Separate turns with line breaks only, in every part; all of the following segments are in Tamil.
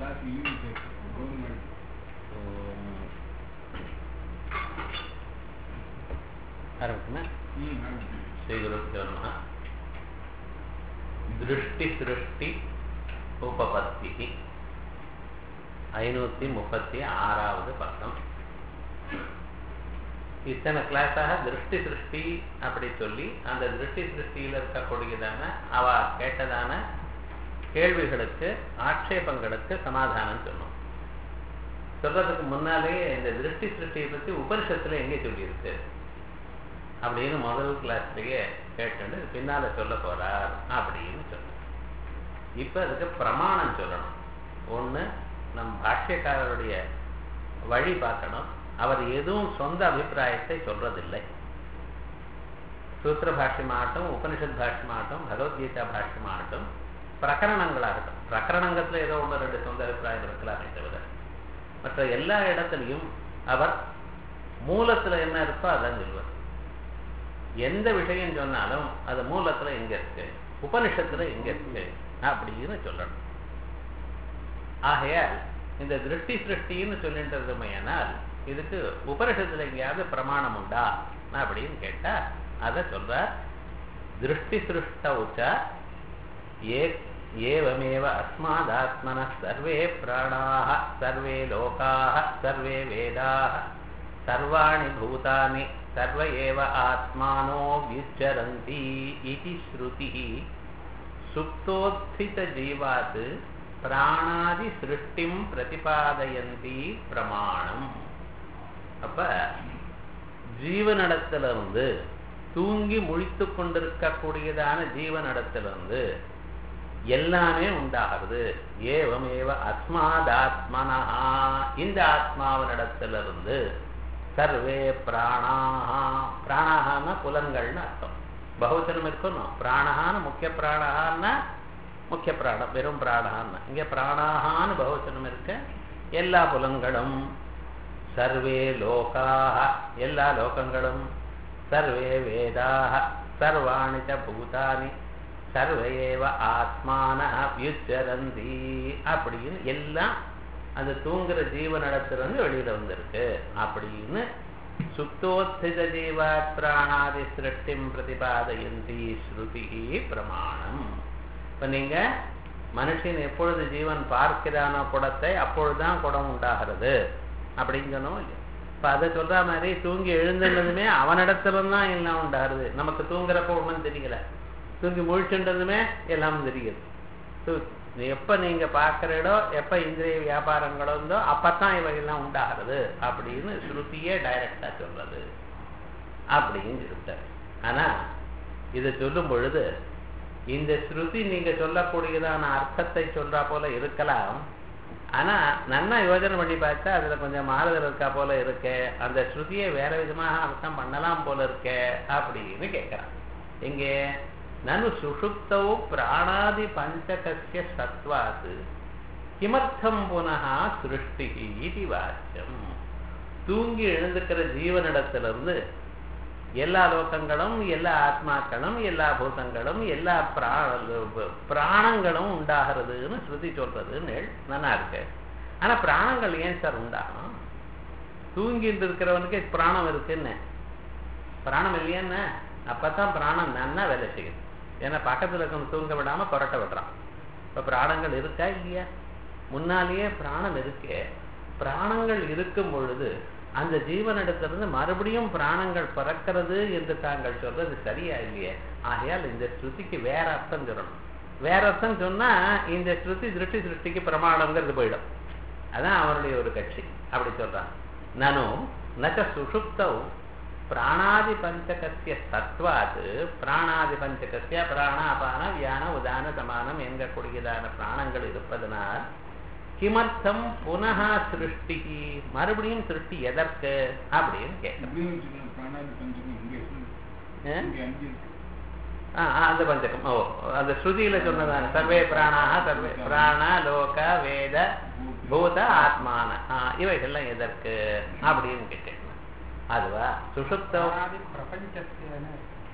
கிளாஸ் யூனிசெஃப் கவர்மெண்ட்
ஓம். ஆரம்பிக்குமா
ம் ஆரம்பிச்சு.
ஸ்ரீகுருப்போ நம திருஷ்டி சிருஷ்டி உபபத்தி ஐநூற்றி முப்பத்தி ஆறாவது பக்கம் இத்தனை கிளாஸாக திருஷ்டி சிருஷ்டி அப்படி சொல்லி அந்த திருஷ்டி சிருஷ்டியில் இருக்கக்கூடியதான அவ கேட்டதான கேள்விகளுக்கு ஆட்சேபங்களுக்கு சமாதானம் சொன்னோம் சொல்றதுக்கு முன்னாலேயே இந்த திருஷ்டி சிருஷ்டியை பற்றி உபனிஷத்துல எங்கே சொல்லியிருக்கு அப்படின்னு முதல் கிளாஸ்லயே கேட்டு பின்னால சொல்ல போறார் அப்படின்னு சொன்னோம் இப்ப அதுக்கு பிரமாணம் சொல்லணும் ஒண்ணு நம் பாஷ்யக்காரருடைய வழி பார்க்கணும் அவர் எதுவும் சொந்த அபிப்பிராயத்தை சொல்றதில்லை சூத்திர பாஷ்யமாகட்டும் உபனிஷத் பாஷ்யமாகட்டும் பகவத்கீதா பாஷ்யமாகட்டும் பிரகரணங்களாகட்டும் பிரகரணங்கத்துல ஏதோ ஒன்று ரெண்டு சொந்த அபிப்பிராயம் இருக்கலாமே தவிர மற்ற எல்லா இடத்துலையும் அவர் மூலத்துல என்ன இருக்கோ அதான் சொல்வார் எந்த விஷயம் சொன்னாலும் அது மூலத்துல எங்க இருக்கு உபனிஷத்துல எங்க இருக்கு அப்படின்னு சொல்லணும் ஆகையால் இந்த திருஷ்டி சிருஷ்டின்னு சொல்லின்றதுமையானால் இதுக்கு உபனிஷத்துல எங்கேயாவது பிரமாணம் உண்டா அப்படின்னு கேட்டா அதை சொல்றார் திருஷ்டி சிருஷ்ட உச்ச ஏ ஏவமேவ அஸ்மாதாத்மன சர்வே பிராணாः சர்வே லோகாः சர்வே வேதாः சர்வாணி பூதானி சர்வ ஏவ ஆத்மானோ வியுச்சரந்தி இதி ஸ்ருதிः சுப்தோत्थितजीवात् பிராணாதி சிருஷ்டிம் பிரதிபாதயந்தி பிரமாணம் அப்ப ஜீவனிடத்திலிருந்து தூங்கி முழித்து கொண்டிருக்கக்கூடியதான ஜீவனிடத்திலிருந்து எல்லாமே உண்டாகிறது ஏவமேவ அஸ்மாதாத்மனா இந்த ஆத்மாவனிடத்திலிருந்து சர்வே பிராணாஹா பிராணாகான புலன்கள்னு அர்த்தம் பகுவச்சனம் இருக்கணும் பிராணஹான்னு முக்கிய பிராணஹான்னா முக்கிய பிராணம் வெறும் பிராணஹான்னு இங்கே பிராணாகான்னு பகுவச்சனம் இருக்க எல்லா புலன்களும் சர்வே லோகாக எல்லா லோகங்களும் சர்வே வேதாக சர்வாணி ச பூதானி சர்வையேவ ஆத்மான வியுச்சரந்தி அப்படின்னு எல்லாம் அந்த தூங்குற ஜீவனிடத்திலிருந்து வெளியில வந்திருக்கு அப்படின்னு சுப்தோத்தித ஜீவாத் பிராணாதி சிருஷ்டிம் பிரதிபாதயந்தி ஸ்ருதி பிரமாணம் இப்ப நீங்க மனுஷன் எப்பொழுது ஜீவன் பார்க்கிறானோ குடத்தை அப்பொழுதுதான் குடம் உண்டாகிறது அப்படின்னு சொன்னோம் இல்லையா இப்ப அதை சொல்ற மாதிரி தூங்கி எழுந்துனதுமே அவனிடத்துல தான் எல்லாம் உண்டாருது நமக்கு தூங்குறப்ப ஒண்ணும் தெரியல தூங்கி முழிச்சுன்றதுமே எல்லாம் தெரியுது தூ- எப்ப நீங்க பார்க்கிறீடோ எப்ப இந்திரிய வியாபாரங்களோ இருந்தோ அப்பதான் இவைகள்லாம் உண்டாகிறது அப்படின்னு ஸ்ருதியே டைரக்டா சொல்றது அப்படின்னு சொல்லிட்டார் ஆனா இதை சொல்லும் பொழுது இந்த ஸ்ருதி நீங்க சொல்லக்கூடியதான அர்த்தத்தை சொல்றா போல இருக்கலாம் ஆனா நன்னா யோஜனை பண்ணி பார்த்தா அதுல கொஞ்சம் மாறுதல் இருக்கா போல இருக்கே அந்த ஸ்ருதியை வேற விதமாக அர்த்தம் பண்ணலாம் போல இருக்கே அப்படின்னு கேட்கிறான் எங்கே நனு சுஷுப்தௌ பிராணாதி பஞ்சகஸ்ய சத்வாத் கிமர்த்தம் புனः சிருஷ்டி இது வாக்கியம் தூங்கி எழுந்துக்கிற ஜீவனிடத்திலிருந்து எல்லா லோகங்களும் எல்லா ஆத்மாக்களும் எல்லா பூதங்களும் எல்லா பிரா பிராணங்களும் உண்டாகிறதுன்னு ஸ்ருதி சொல்றதுன்னு நல்லா இருக்கு ஆனா பிராணங்கள் ஏன் சார் உண்டாகணும் தூங்கிட்டு இருக்கிறவனுக்கு பிராணம் இருக்குன்னு பிராணம் இல்லையான்னு அப்பதான் பிராணம் நன்னா வேலை செய்யுது ஏன்னா பக்கத்துல இருக்கவன் தூங்க விடாம கொரட்டை விடுறான் இப்ப பிராணங்கள் இருக்கா இல்லையா முன்னாலேயே பிராணம் இருக்கே பிராணங்கள் இருக்கும் பொழுது அந்த ஜீவனிடத்திலிருந்து மறுபடியும் பிராணங்கள் பிறக்கிறது என்று தாங்கள் சொல்றது சரியா இல்லையே ஆகையால் இந்த ஸ்ருதிக்கு வேற அர்த்தம் சொல்லணும் வேற அர்த்தம் சொன்னா இந்த ஸ்ருதி திருஷ்டி சிருஷ்டிக்கு பிரமாணங்கிறது போயிடும் அதான் அவருடைய ஒரு கட்சி அப்படி சொல்றான் நானும் நச்ச சுஷுப்தௌ பிராணாதி பஞ்சகசிய சத்வாத் பிராணாதி பஞ்சகசிய பிராணாபான வியான உதான சமானம் என்கக்கூடியதான பிராணங்கள் இருப்பதனால் கிமர்த்தம் புனः சிருஷ்டி மறுபடியும் சிருஷ்டி எதற்கு அப்படின்னு கேட்கிறேன்
அப்படின்னு சொன்ன பிராணாதி பஞ்சகம் இங்கே இருக்கு.
ஆ?
இங்கே அஞ்சு இருக்கு
ஆ, ஆ, அந்த பஞ்சகம் ஓ அந்த ஸ்ருதியில சொன்னதான சர்வே பிராணாக சர்வே பிராண லோக வேத பூத ஆத்மான ஆ, இவைகள்லாம் எதற்கு அப்படின்னு கேட்டேன் அதுவா சுஷுப்தம்
பிரபஞ்சத்தியன்னு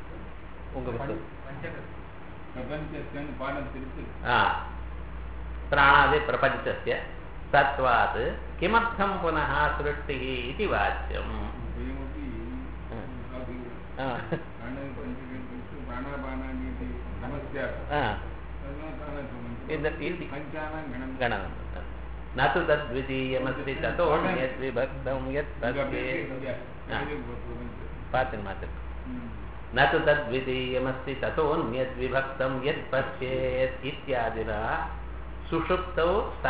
உங்க புத்தகம்.
பஞ்சகத்
பிரபஞ்சத்தின் பாடம் திருத்து
ஆ பிராணாதி பிரபஞ்சஸ்ய तत्त्वात् किमर्थं पुनः सृष्टिः इति वाच्यम्
द्वयमपि
हा.
साधु
हा.
प्राणपञ्चकेतुषु प्राणापानादीति समस्या
हा.
तदनन्तरं
இந்த- இது-
पञ्चानां गणं
गणनं न तु तद्वितीयमस्ति ततोऽन्यद्विभक्तं यत् तद्वे हा. पातिन् मातिन् न तु तद्वितीयमस्ति ततोऽन्यद्विभक्तं यत् पश्येत् इत्यादिना सुषुप्तौ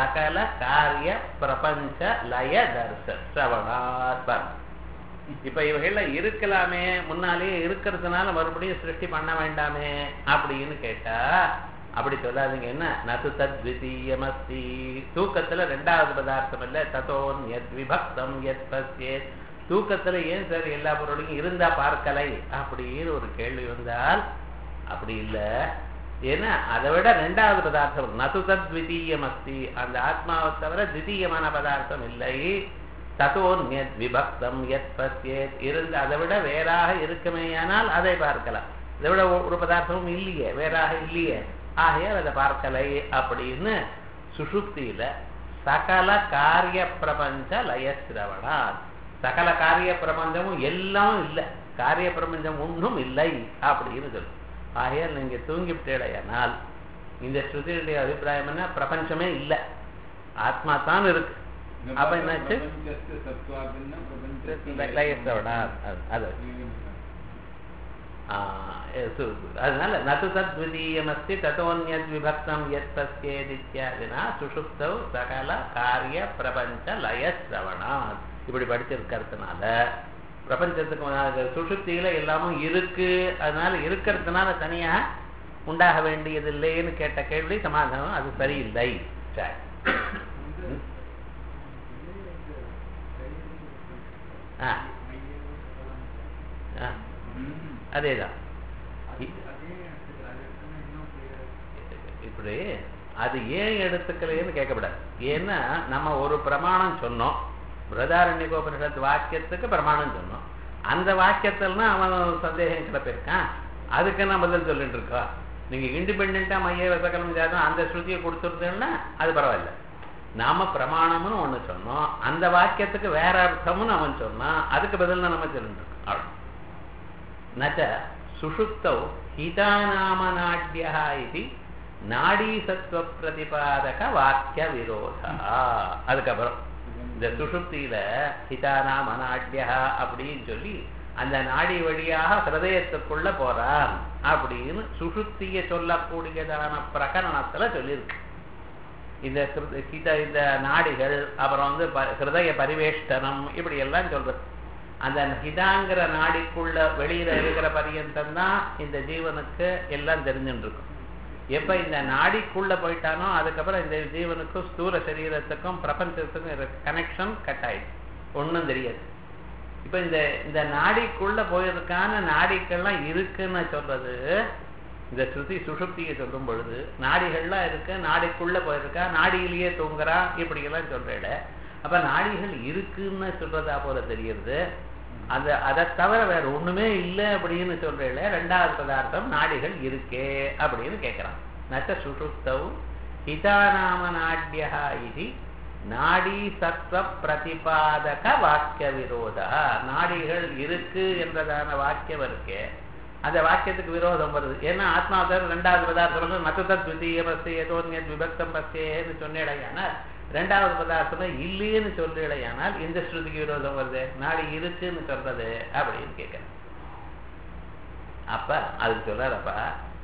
सकलकार्यप्रपञ्चलयदर्श श्रवणात् இப்ப இவைகள்ல இருக்கலாமே முன்னாலேயே இருக்கிறதுனால மறுபடியும் சிருஷ்டி பண்ண வேண்டாமே அப்படின்னு கேட்டா அப்படி சொல்லாதீங்க என்ன நது தத்விதீயமஸ்தி தூக்கத்துல ரெண்டாவது பதார்த்தம் இல்ல தத்தோன் எத் விபக்தம் எத் பசியேத் தூக்கத்துல ஏன் சார் எல்லா பொருளையும் இருந்தா பார்க்கலை அப்படின்னு ஒரு கேள்வி வந்தால் அப்படி இல்ல ஏன்னா அதை விட ரெண்டாவது பதார்த்தம் நது தத்விதீயமஸ்தி அந்த ஆத்மாவை தவிர திதீயமான பதார்த்தம் இல்லை தத்தோன்யத் விபக்தம் எத் பசியேத் இருந்து அதை விட வேறாக இருக்குமேயானால் அதை பார்க்கலாம் இதை விட ஒ- ஒரு பதார்த்தமும் இல்லையே வேறாக இல்லையே ஆகையால் அதை பார்க்கலை அப்படின்னு சுஷுப்தியில சகல காரிய பிரபஞ்ச லயசிரவணா சகல காரிய பிரபஞ்சமும் எல்லாம் இல்லை காரிய பிரபஞ்சம் ஒன்றும் இல்லை அப்படின்னு சொல்லு ஆகையால் நீங்க தூங்கிவிட்டேடையானால் இந்த ஸ்ருதியுடைய அபிப்பிராயம் என்ன பிரபஞ்சமே இல்லை ஆத்மா தான் இருக்கு அப்ப என்னாச்சு
பிரபஞ்சஸ்ய சத்வாதின்னா பிரபஞ்சஸ்ய
லயசிரவணா அது ஆ, சு- அதனால நது தத்விதீயமஸ்தி தத்தோன்யத் விபக்தம் எத் பஸ்யேதித்யாதினா சுஷுப்தௌ சகல காரிய பிரபஞ்ச லயசிரவணாத் இப்படி படிச்சிருக்கிறதுனால பிரபஞ்சத்துக்கு முன்னால சுஷுப்தியில எல்லாமும் இருக்கு அதனால இருக்கிறதுனால தனியா உண்டாக வேண்டியதில்லைன்னு கேட்ட கேள்வி சமாதானம் அது சரியில்லை சரி ஆ ஆ
ம்.
அதேதான் இ- இப்படி அது ஏன் எடுத்துக்கலைன்னு கேட்கக்கூடாது ஏன்னா நம்ம ஒரு பிரமாணம் சொன்னோம் பிரதாரண்யகோபனிஷத் வாக்கியத்துக்கு பிரமாணம் சொன்னோம் அந்த வாக்கியத்தில்னா அவன் சந்தேகம் கிளப்பியிருக்கான் அதுக்கு நான் பதில் சொல்லிட்டு இருக்கோம் நீங்க இண்டிபெண்டா மைய வசகலம் ஜாதம் அந்த ஸ்ருதியை கொடுத்துருந்தேன்னா அது பரவாயில்ல நாம பிரமாணம்னு ஒண்ணு சொன்னோம் அந்த வாக்கியத்துக்கு வேற அர்த்தம்னு அவன் சொன்னான் அதுக்கு பதில் தான் நம்ம சொல்லிட்டு இருக்கோம் அவ்வளவு. न च सुषुप्तौ हितानामनाड्यः इति நாடீசத்துவப்பிரதிபாதக அதுக்கப்புறம் இந்த சுஷுப்தியில ஹிதானாம் அநாட்யா அப்படின்னு சொல்லி அந்த நாடி வழியாக ஹிருதயத்துக்குள்ள போறான் அப்படின்னு சுஷுப்தியை சொல்லக்கூடியதான பிரகரணத்துல சொல்லியிருக்கு இந்த ஹிருத- ஹித இந்த நாடிகள் அப்புறம் வந்து ப- ஹிருதய பரிவேஷ்டனம் இப்படி எல்லாம் சொல்றது அந்த ஹிதாங்கிற நாடிக்குள்ள வெளியில இருக்கிற பரியந்தம் தான் இந்த ஜீவனுக்கு எல்லாம் தெரிஞ்சுட்டு இருக்கும் எப்ப இந்த நாடிக்குள்ள போயிட்டானோ அதுக்கப்புறம் இந்த ஜீவனுக்கும் ஸ்தூல சரீரத்துக்கும் பிரபஞ்சத்துக்கும் கனெக்ஷன் கட் ஆயிடுச்சு ஒண்ணும் தெரியாது இப்ப இந்த இந்த நாடிக்குள்ள போயிருக்கான நாடிக்கெல்லாம் இருக்குன்னு சொல்றது இந்த ஸ்ருதி சுஷுப்தியை சொல்லும் பொழுது நாடிகள்லாம் இருக்கு நாடிக்குள்ள போயிருக்கா நாடியிலேயே தூங்குறான் இப்படி எல்லாம் சொல்றேட அப்ப நாடிகள் இருக்குன்னு சொல்றதா போல தெரியுது அது அதை தவிர வேற ஒண்ணுமே இல்லை அப்படின்னு சொல்றேல ரெண்டாவது பதார்த்தம் நாடிகள் இருக்கே அப்படின்னு கேட்கிறான் நச்ச சுஷுப்தௌ ஹிதாநாம நாட்யா இது நாடி சத்வ பிரதிபாதக வாக்கிய விரோதா நாடிகள் இருக்கு என்றதான வாக்கியம் இருக்கே அந்த வாக்கியத்துக்கு விரோதம் வருது ஏன்னா ஆத்மாவதர் ரெண்டாவது பதார்த்தம் வந்து மத்தத் துதிய பஸ்து ஏதோ விபக்தம் பஸ்தேன்னு சொன்னேடையானால் ரெண்டாவது பதார்த்தமே இல்லைன்னு சொல்றேடையானால் இந்த ஸ்ருதிக்கு விரோதம் வருது நாடி இருக்குன்னு சொல்றது அப்படின்னு கேட்கிறேன் அப்ப அதுக்கு சொல்றாரப்பா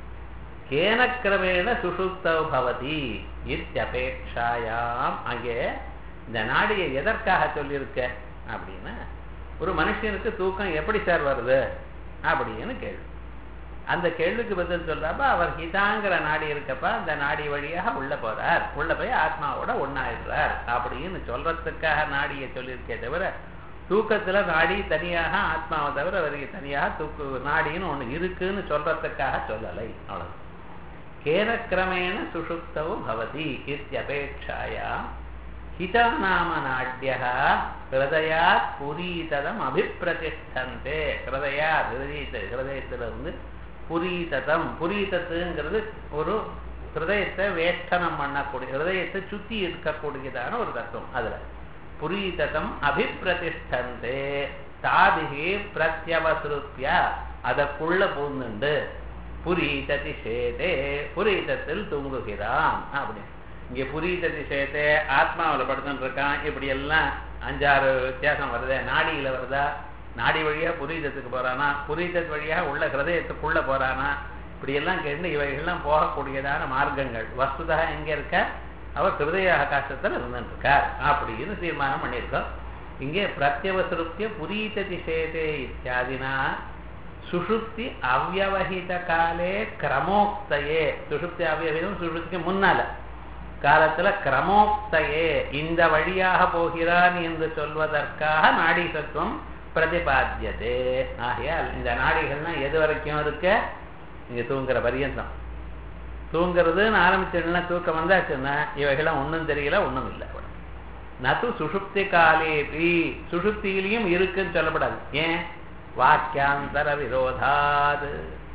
கேனக்கிரமேண சுஷுப்தவ் பவதி இத்தியபேட்சாயாம் அங்கே இந்த நாடியை எதற்காக சொல்லியிருக்க அப்படின்னா ஒரு மனுஷனுக்கு தூக்கம் எப்படி சார் வருது அப்படின்னு கேள்வி அந்த கேள்விக்கு பதில் சொல்றப்ப அவர் ஹிதாங்கிற நாடி இருக்கப்ப அந்த நாடி வழியாக உள்ள போறார் உள்ள போய் ஆத்மாவோட ஒன்னாயிடுறார் அப்படின்னு சொல்றதுக்காக நாடியை சொல்லியிருக்கே தவிர தூக்கத்துல நாடி தனியாக ஆத்மாவை தவிர அவருக்கு தனியாக தூக்கு நாடின்னு ஒண்ணு இருக்குன்னு சொல்றதுக்காக சொல்லலை அவ்வளவு கேனக்கிரமேண சுஷுப்தவு பவதி இத்தியபேட்சாயா ஹிதநாம நாட்யா ஹிருதயாத் புரீததம் அபிப்பிரதிஷ்டந்தே ஹிருதயாத் ஹிருதயத்தை ஹிருதயத்திலிருந்து புரீததம் புரீதத்துங்கிறது ஒரு ஹிருதயத்தை வேஷ்டனம் பண்ணக்கூடிய ஹிருதயத்தை சுத்தி இருக்கக்கூடியதான ஒரு தத்துவம் அதுல புரீததம் அபிப்பிரதிஷ்டந்தே தாதிகி பிரத்யவசிருத்திய அதற்குள்ள பூந்துண்டு புரீததி சேதே புரீதத்தில் தூங்குகிறான் அப்படின்னு இங்க புரீததி சேதே ஆத்மாவில் படுத்துட்டு இருக்கான் இப்படி எல்லாம் அஞ்சாறு வித்தியாசம் வருது நாடியில வருதா நாடி வழியா புரீதத்துக்கு போறானா புரீதத் வழியா உள்ள ஹிருதயத்துக்குள்ள போறானா இப்படி எல்லாம் கேட்டு இவைகள்லாம் போகக்கூடியதான மார்க்கங்கள் வஸ்துதா எங்க இருக்க அவர் ஹிருதய ஆகாசத்துல இருந்துட்டு இருக்கார் அப்படின்னு தீர்மானம் பண்ணியிருக்கோம் இங்கே பிரத்யவசிருத்திய புரீததி சேதே இத்தியாதினா சுஷுப்தி அவ்வவஹித காலே கிரமோக்தையே சுஷுப்தி அவ்வவஹிதம் சுஷுப்திக்கு முன்னால காலத்துல கிரமோக்தையே இந்த வழியாக போகிறான் என்று சொல்வதற்காக நாடி சத்துவம் பிரதிபாத்தியதே ஆகையால் இந்த நாடிகள்லாம் எது வரைக்கும் இருக்க இங்க தூங்குற பரியந்தம் தூங்குறதுன்னு ஆரம்பிச்சிடனா தூக்கம் வந்தாச்சுன்னா இவைகள்லாம் ஒன்றும் தெரியல ஒன்றும் இல்லை நது சுஷுப்தி காலேபி சுஷுப்தியிலையும் இருக்குன்னு சொல்லப்படாது ஏன் வாக்கியாந்தர விரோதாது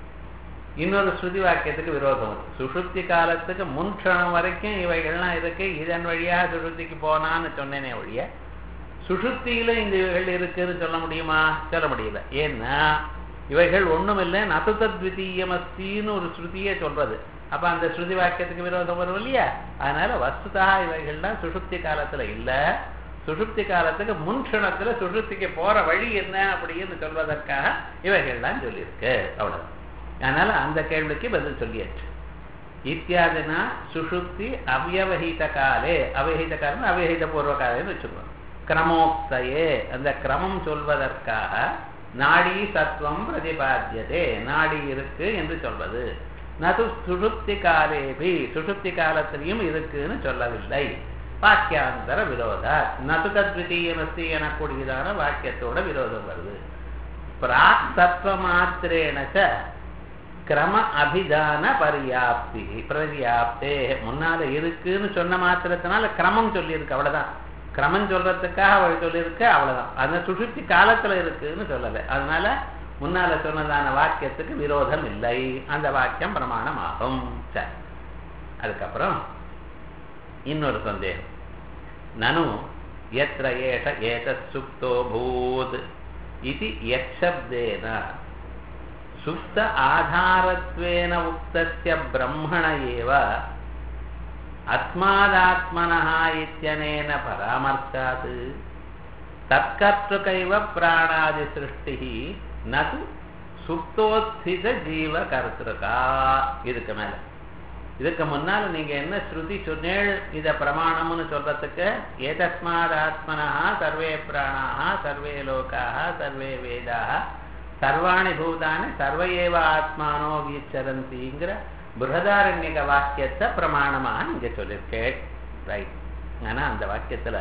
இன்னொரு ஸ்ருதி வாக்கியத்துக்கு விரோதம் வருது சுஷுப்தி காலத்துக்கு முன் க்ஷணம் வரைக்கும் இவைகள்லாம் இருக்கு இதன் வழியா சுஷுப்திக்கு போனான்னு சொன்னேனே ஒழிய சுஷுப்தியில இந்த இவைகள் இருக்குன்னு சொல்ல முடியுமா சொல்ல முடியல ஏன்னா இவைகள் ஒண்ணும் இல்லை நசுதத்விதீயமஸ்தின்னு ஒரு ஸ்ருதியே சொல்றது அப்ப அந்த ஸ்ருதி வாக்கியத்துக்கு விரோதம் வரும் இல்லையா அதனால வஸ்துதா இவைகள்லாம் சுஷுப்தி காலத்துல இல்ல சுஷுப்தி காலத்துக்கு முன் க்ஷணத்துல சுஷுப்திக்கு போற வழி என்ன அப்படின்னு சொல்வதற்காக இவைகள்லாம் சொல்லியிருக்கு அவ்வளவு அதனால அந்த கேள்விக்கு பதில் சொல்லியாச்சு இத்தியாதினா சுஷுப்தி அவ்வவஹித காலே அவஹித காலம் அவஹித பூர்வ காலேன்னு வச்சுக்கணும் கிரமோக்தையே அந்த கிரமம் சொல்வதற்காக நாடி சத்துவம் பிரதிபாத்தியதே நாடி இருக்கு என்று சொல்வது நது சுஷுப்தி காலேபி சுஷுப்தி காலத்திலையும் இருக்குன்னு சொல்லவில்லை வாக்கியாந்தர விரோத நது தத்விதீயமஸ்தி எனக்கூடியதான வாக்கியத்தோட விரோதம் வருது பிராக் தத்துவ மாத்திரேனச்ச கிரம அபிதான பரியாப்தி பரியாப்தே முன்னால இருக்குன்னு சொன்ன மாத்திரத்தினால கிரமம் சொல்லியிருக்கு அவ்வளவுதான் கிரமம் சொல்றதுக்காக அவள் சொல்லியிருக்கு அவ்வளவுதான் அந்த சுசுப்தி காலத்துல இருக்குன்னு சொல்லலை அதனால முன்னால சொன்னதான வாக்கியத்துக்கு விரோதம் இல்லை அந்த வாக்கியம் பிரமாணம் ஆகும் சரி அதுக்கப்புறம் இன்னொரு சந்தேகம் நனு எத்திர ஏஷ ஏதத் சுப்தோ பூத் இது யக்ஷப்தேன சுப்த ஆதாரத்வேன உக்தஸ்ய பிரம்மண ஏவ அஸ்மாதாத்மனः இत्यनेन பராமர்த்தாத் தற்கர்த்துகைவ பிராணாதி சிருஷ்டிः ந து சுப்தோத்சித ஜீவ கர்த்திருக்கா இதுக்கு மேல இதுக்கு முன்னால நீங்க என்ன ஸ்ருதி சொன்னேள் இத பிரமாணம்னு சொல்றதுக்கு ஏதஸ்மாத் ஆத்மனா சர்வே பிராணாக சர்வே லோகாக சர்வே வேதாக சர்வாணி பூதானி சர்வ ஏவ ஆத்மானோ வீச்சரந்திங்கிற பிருகதாரண்யக வாக்கியத்தை பிரமாணமாக இங்க சொல்லியிருக்கேன் ரைட் ஆனா அந்த வாக்கியத்துல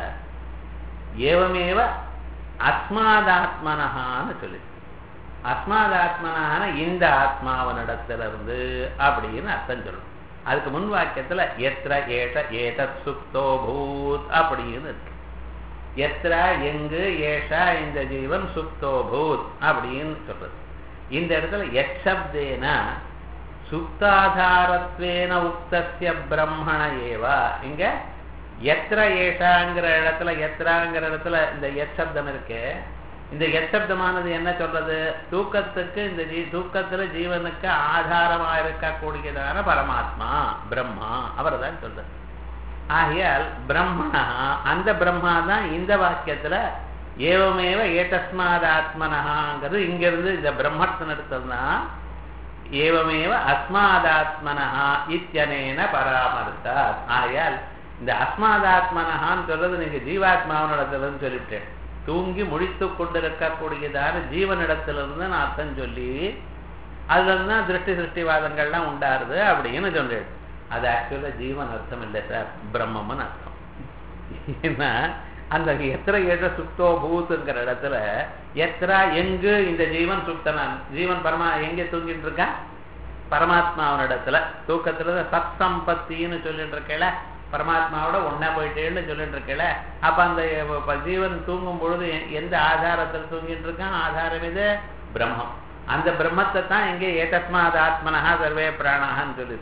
ஏவமேவ அஸ்மாதாத்மனஹான்னு சொல்லி அஸ்மாதாத்மனான இந்த ஆத்மாவனிடத்துல இருந்து அப்படின்னு அர்த்தம் சொல்லணும் அதுக்கு முன் வாக்கியத்துல எத்திர ஏஷ ஏதத் சுக்தோ பூத் அப்படின்னு இருக்கு எத்திர எங்கு ஏஷா இந்த ஜீவன் சுக்தோ பூத் அப்படின்னு சொல்றது இந்த இடத்துல எச்சப்தேன சுக்தாதாரத்வேன உக்தஸ்ய பிரம்மண ஏவா இங்க எத்திர ஏஷாங்கிற இடத்துல எத்திராங்கிற இடத்துல இந்த எச்சப்தம் இருக்கு இந்த எச்சப்தமானது என்ன சொல்றது தூக்கத்துக்கு இந்த ஜீ தூக்கத்துல ஜீவனுக்கு ஆதாரமா இருக்கக்கூடியதான பரமாத்மா பிரம்மா அவர் தான் சொல்றது ஆகையால் பிரம்மணா அந்த பிரம்மா தான் இந்த வாக்கியத்துல ஏவமேவ ஏதஸ்மாத் ஆத்மனஹாங்கிறது இங்கிருந்து இந்த பிரம்மத்தின் எடுத்ததுதான் ஏவமேவ அஸ்மாதாத்மனஹா இத்தியனேன பராமர்த்தா ஆகையால் இந்த அஸ்மாதாத்மனஹான்னு சொல்றது நீங்க ஜீவாத்மாவனிடத்துலன்னு சொல்லிவிட்டேன் தூங்கி முடித்து கொண்டிருக்கக்கூடியதான ஜீவனிடத்திலிருந்து நான் அர்த்தம் சொல்லி அதுல இருந்து தான் திருஷ்டி சிருஷ்டிவாதங்கள்லாம் உண்டாருது அப்படின்னு சொல்லிடு அது ஆக்சுவலா ஜீவன் அர்த்தம் இல்லை சார் பிரம்மம்னு அர்த்தம் ஏன்னா அந்த எத்தனை ஏற்ற சுத்தோ பூத்துங்கிற இடத்துல எத்தரா எங்கு இந்த ஜீவன் சுத்தனான் ஜீவன் பரமா எங்க தூங்கிட்டு இருக்கான் பரமாத்மாவனிடத்துல தூக்கத்துல சத் சம்பத்தின்னு சொல்லிட்டு இருக்கல பரமாத்மாவோட ஒன்னா போயிட்டேன்னு சொல்லிட்டு இருக்கல அப்ப அந்த ஜீவன் தூங்கும் பொழுது எந்த ஆதாரத்தில் தூங்கிட்டு இருக்கான் ஆதாரம் இது பிரம்மம் அந்த பிரம்மத்தை தான் இங்கே ஏதஸ்மாத் ஆத்மனஹா சர்வே பிராணான்னு சொல்லிருக்கு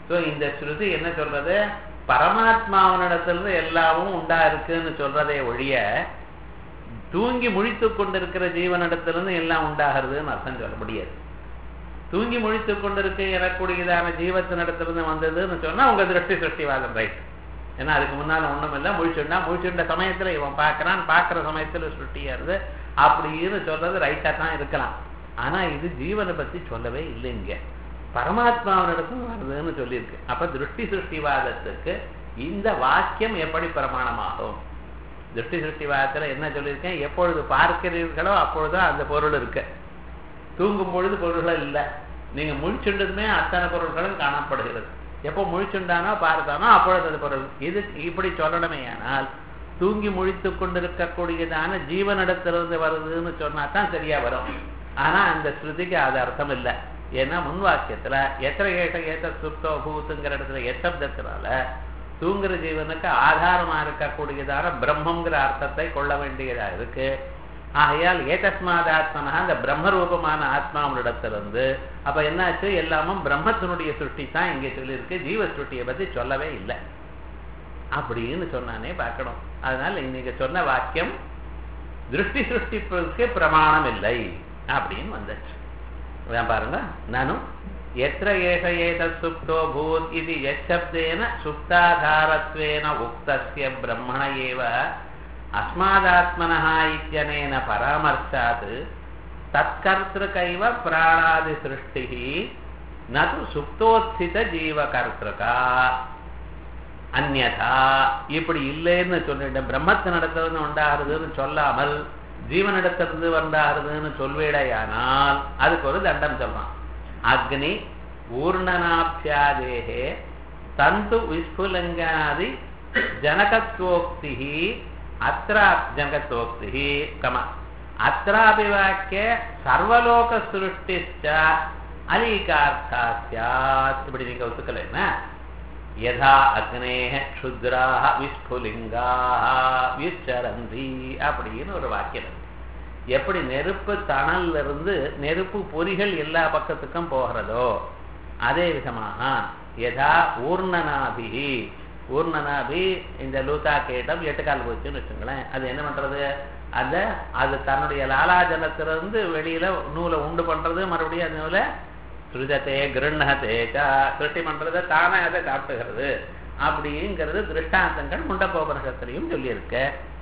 ஸோ இந்த ஸ்ருதி என்ன சொல்றது பரமாத்மாவனிடத்திலிருந்து எல்லாமும் உண்டா இருக்குன்னு சொல்றதே ஒழிய தூங்கி முழித்து கொண்டிருக்கிற ஜீவனிடத்திலிருந்து எல்லாம் உண்டாகிறதுன்னு அர்த்தம் சொல்ல முடியாது தூங்கி முழித்து கொண்டிருக்க எனக்கூடியதான ஜீவத்தினிடத்திலிருந்து வந்ததுன்னு சொன்னா உங்க திருஷ்டி சிருஷ்டிவாதம் ரைட் ஏன்னா அதுக்கு முன்னால ஒண்ணும் இல்லை முழிச்சுண்டா முழிச்சுண்ட சமயத்துல இவன் பார்க்கறான் பார்க்கிற சமயத்துல சுட்டியாருது அப்படின்னு சொல்றது ரைட்டா தான் இருக்கலாம் ஆனா இது ஜீவனை பத்தி சொல்லவே இல்லைங்க பரமாத்மாவினிடத்துல வருதுன்னு சொல்லியிருக்கு அப்ப திருஷ்டி சிருஷ்டிவாதத்துக்கு இந்த வாக்கியம் எப்படி பிரமாணமாகும் திருஷ்டி சிருஷ்டிவாதத்துல என்ன சொல்லியிருக்கேன் எப்பொழுது பார்க்கிறீர்களோ அப்பொழுதுதான் அந்த பொருள் இருக்கு தூங்கும் பொழுது பொருள்கள் இல்லை நீங்க முழிச்சுண்டதுமே அத்தனை பொருட்களும் காணப்படுகிறது எப்போ முழிச்சுண்டானோ பார்த்தானோ அப்பொழுது அது பொருள் இது இப்படி சொல்லணுமே ஆனால் தூங்கி முழித்து கொண்டிருக்கக்கூடியதான ஜீவனிடத்திலிருந்து வருதுன்னு சொன்னா தான் சரியா வரும் ஆனா அந்த ஸ்ருதிக்கு அது அர்த்தம் இல்லை ஏன்னா முன் வாக்கியத்துல எத்தனை ஏட்ட ஏத்த சுத்தோ பூத்துங்கிற இடத்துல எத்தப்தத்தினால தூங்குற ஜீவனுக்கு ஆதாரமா இருக்கக்கூடியதான பிரம்மங்கிற அர்த்தத்தை கொள்ள வேண்டியதா இருக்கு ஆகையால் ஏதஸ்மாத் ஆத்மனா அந்த பிரம்மரூபமான ஆத்மாவினிடத்திலிருந்து அப்ப என்னாச்சு எல்லாமும் பிரம்மத்தினுடைய சுருட்டி தான் இங்கே சொல்லியிருக்கு ஜீவ சுருட்டியை பத்தி சொல்லவே இல்லை அப்படின்னு சொன்னானே பார்க்கணும் அதனால இன்னைக்கு சொன்ன வாக்கியம் திருஷ்டி சிருஷ்டிப்பதற்கு பிரமாணம் இல்லை அப்படின்னு வந்துச்சு அதான் பாருங்க நானும் எத்திர ஏஷ ஏதத் சுப்தோ பூத் இது எச்சப்தேன சுப்தாதாரத்வேன உக்தஸ்ய பிரம்மண ஏவ அஸ்மாதாத்மனः இत्यनेन பராமர்शात् தற்கர்த்திருக்கைவ பிராணாதி சிருஷ்டிः न तु சுப்தோத்சித ஜீவகர்த்திருக்கா அந்நதா இப்படி இல்லைன்னு சொல்லிட்டேன் பிரம்மத்தினிடத்திலிருந்து உண்டாகிறதுன்னு சொல்லாமல் ஜீவனிடத்திலிருந்து வந்தாகிறதுன்னு சொல்வேடையானால் அதுக்கு ஒரு தண்டம் சொல்றான் அக்னி ஊர்ணனாபியாதேகே தந்து விஸ்புலங்காதி ஜனகத்வோக்தி அத்திர ஜனகத்வோக்தி கம அत्रापि வாக்கிய சர்வலோக சிருஷ்டிச்ச அலீகார்த்தா சியாத் இப்படி நீங்க ஒத்துக்கலைன்னா யதா அக்னேக க்ஷுத்ராக விஸ்புலிங்காக விச்சரந்தி அப்படின்னு ஒரு வாக்கியம் இருக்கு. எப்படி நெருப்பு தணல்ல இருந்து நெருப்பு பொறிகள் எல்லா பக்கத்துக்கும் போகிறதோ அதே விதமாக யதா ஊர்ணனாபி ஊர்ணனாபி இந்த லூதா கேட்டம் எட்டுக்கால் போச்சுன்னு வச்சுங்களேன் அது என்ன பண்றது அந்த அது தன்னுடைய லாலாஜலத்திலிருந்து வெளியில நூலை உண்டு பண்றது மறுபடியும் அது நூலை சுருஜத்தே கிருண்ணதே சிருஷ்டி பண்றதை தானே அதை சாப்பிட்டுகிறது அப்படிங்கிறது திருஷ்டாந்தங்கள் முண்டப்போபனிஷத்துலையும் சொல்லியிருக்க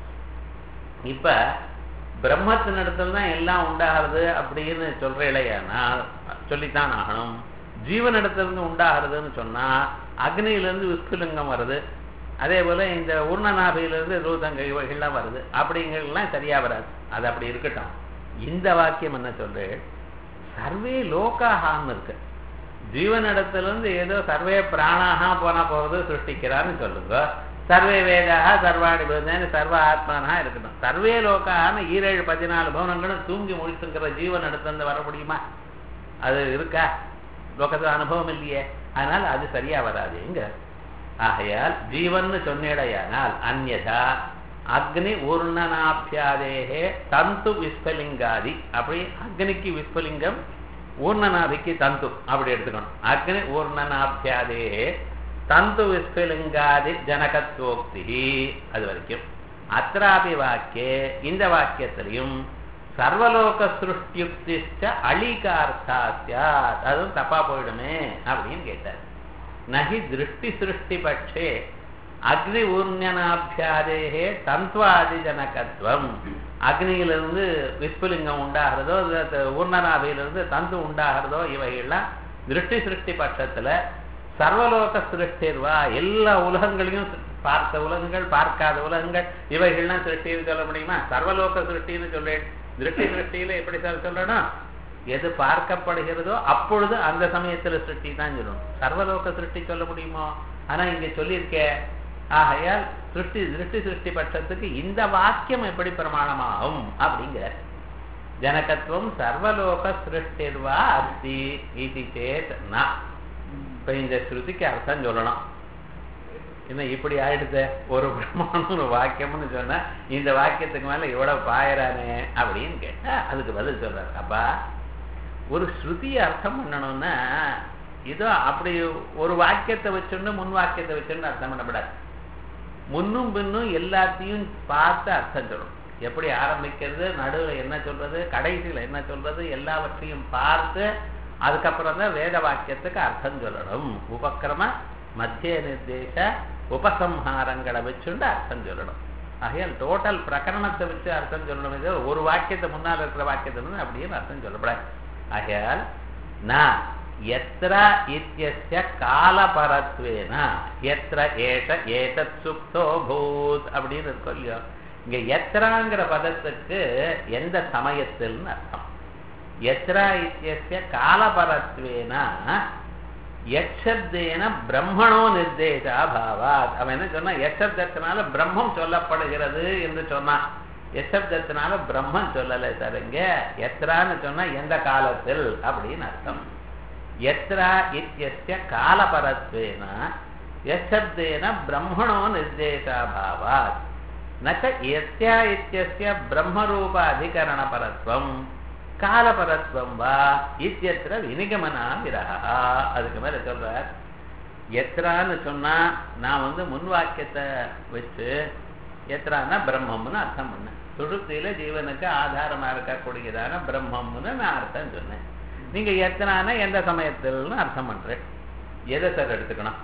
இப்ப பிரம்மத்தினிடத்துல தான் எல்லாம் உண்டாகிறது அப்படின்னு சொல்றேலையானால் சொல்லித்தான் ஆகணும் ஜீவனிடத்திலிருந்து உண்டாகிறதுன்னு சொன்னா அக்னியிலிருந்து விஸ்குலிங்கம் வருது அதே போல இந்த உர்ணநாபியிலிருந்து ரூதங்க இவைகள்லாம் வருது அப்படிங்கிறதுலாம் சரியா வராது அது அப்படி இருக்கட்டும் இந்த வாக்கியம் என்ன சொல்லு சர்வே லோகாகான்னு இருக்கு ஜீவனிடத்திலிருந்து ஏதோ சர்வே பிராணாகா போனா போறது சிருஷ்டிக்கிறான்னு சொல்லுங்க சர்வே வேதாக சர்வாணி பூதேன்னு சர்வ ஆத்மானா இருக்கட்டும் சர்வே லோகான்னு ஈரேழு பதினாலு பவனங்களும் தூங்கி முழித்துங்கிற ஜீவன் இடத்துல வர முடியுமா அது இருக்கா லோகத்துல அனுபவம் இல்லையே அதனால அது சரியா வராதுங்க ஆகையால் ஜீவன் சொன்னேடையானால் அந்யதா அக்னி ஊர்ணனாபியாதேகே தந்து விஸ்பலிங்காதி அப்படி அக்னிக்கு விஸ்பலிங்கம் ஊர்ணனாபிக்கு தந்து அப்படி எடுத்துக்கணும் அக்னி ஊர்ணனாபியாதேகே தந்து விஸ்பலிங்காதி ஜனகத்வோக்தி அது வரைக்கும் அத்ராபி வாக்கியே இந்த வாக்கியத்திலையும் சர்வலோக சிருஷ்டியுக்திச்ச அழிகார்த்தா சாத் அதுவும் தப்பா போயிடுமே அப்படின்னு கேட்டார் நகி திருஷ்டி சிருஷ்டி பட்சே அக்னி ஊர்ணனாபியாதேகே தந்த்வாதி ஜனகத்துவம் அக்னியிலிருந்து விஸ்புலிங்கம் உண்டாகிறதோ ஊர்ணனாபியிலிருந்து தந்து உண்டாகிறதோ இவைகள்லாம் திருஷ்டி சிருஷ்டி பட்சத்துல சர்வலோக சிருஷ்டிர்வா எல்லா உலகங்களையும் பார்த்த உலகங்கள் பார்க்காத உலகங்கள் இவைகள்லாம் சிருஷ்டின்னு சொல்ல முடியுமா சர்வலோக சிருஷ்டின்னு சொல்றேன் திருஷ்டி சிருஷ்டியில எப்படி சார் சொல்லணும் எது பார்க்கப்படுகிறதோ அப்பொழுது அந்த சமயத்துல சிருஷ்டி தான் சொல்லணும் சர்வலோக சிருஷ்டி சொல்ல முடியுமோ ஆனா இங்க சொல்லியிருக்கே ஆகையால் சிருஷ்டி திருஷ்டி சிருஷ்டி பட்சத்துக்கு இந்த வாக்கியம் எப்படி பிரமாணமாகும் அப்படிங்கிற ஜனகத்துவம் சர்வலோக சிருஷ்டிர்வா அஸ்தி இது சேத் ந இப்ப இந்த ஸ்ருதிக்கு அர்த்தம் சொல்லணும் என்ன இப்படி ஆயிடுது ஒரு பிரமாணம் ஒரு வாக்கியம்னு சொன்னா இந்த வாக்கியத்துக்கு மேல எவ்வளவு பாயறானே அப்படின்னு கேட்டா அதுக்கு பதில் சொல்றாரு அப்பா ஒரு ஸ்ருதியை அர்த்தம் பண்ணணும்னா இதோ அப்படி ஒரு வாக்கியத்தை வச்சுண்டு முன் வாக்கியத்தை வச்சுண்டு அர்த்தம் பண்ணப்படாது முன்னும் பின்னும் எல்லாத்தையும் பார்த்து அர்த்தம் சொல்லணும் எப்படி ஆரம்பிக்கிறது நடுவில் என்ன சொல்றது கடைசியில் என்ன சொல்றது எல்லாவற்றையும் பார்த்து அதுக்கப்புறம் தான் வேத வாக்கியத்துக்கு அர்த்தம் சொல்லணும் உபக்கிரம மத்திய நிர்தேச உபசம்ஹாரங்களை வச்சுண்டு அர்த்தம் சொல்லணும் ஆகையால் டோட்டல் பிரகரணத்தை வச்சு அர்த்தம் சொல்லணும் இது ஒரு வாக்கியத்தை முன்னால் இருக்கிற வாக்கியத்தை வந்து அப்படின்னு அர்த்தம் சொல்லப்படாது ஆகையால் நான் எத்திர இத்தியஸ்ய காலபரத்வேன எத்திர ஏஷ ஏதத் சுப்தோ பூத் அப்படின்னு இருக்கும் இல்லையோ இங்க எத்திராங்கிற பதத்துக்கு எந்த சமயத்தில்னு அர்த்தம் எத்திரா இத்தியஸ்ய காலபரத்வேன எச்சப்தேன பிரம்மணோ நிர்தேசா பாவாத் அவன் என்ன சொன்னா எச்சப்தத்தினால பிரம்மம் சொல்லப்படுகிறது என்று சொன்னான் எச்சப்தத்தினால பிரம்மம் சொல்லலை சார் இங்க எத்திரான்னு சொன்னா எந்த காலத்தில் அப்படின்னு அர்த்தம் எத்திரா இத்தியஸ்ய காலபரத்வேன எச்சப்தேன பிரம்மணோ நிர்தேசா பாவாத் நச்ச எத்யா இத்தியஸ்ய பிரம்மரூப அதிகரண பரத்வம் காலபரத்வம் வா இத்தியத்திர வினிகமனா விரகா அதுக்கு மேல சொல்றார் எத்திரான்னு சொன்னா நான் வந்து முன் வாக்கியத்தை வச்சு எத்திரான்னா பிரம்மம்னு அர்த்தம் பண்ணேன் சுடுத்தியில ஜீவனுக்கு ஆதாரமா இருக்கக்கூடியதான பிரம்மம்னு நான் அர்த்தம் சொன்னேன் நீங்க எத்தனான எந்த சமயத்தில்னு அர்த்தம் பண்றேன் எதை சார் எடுத்துக்கணும்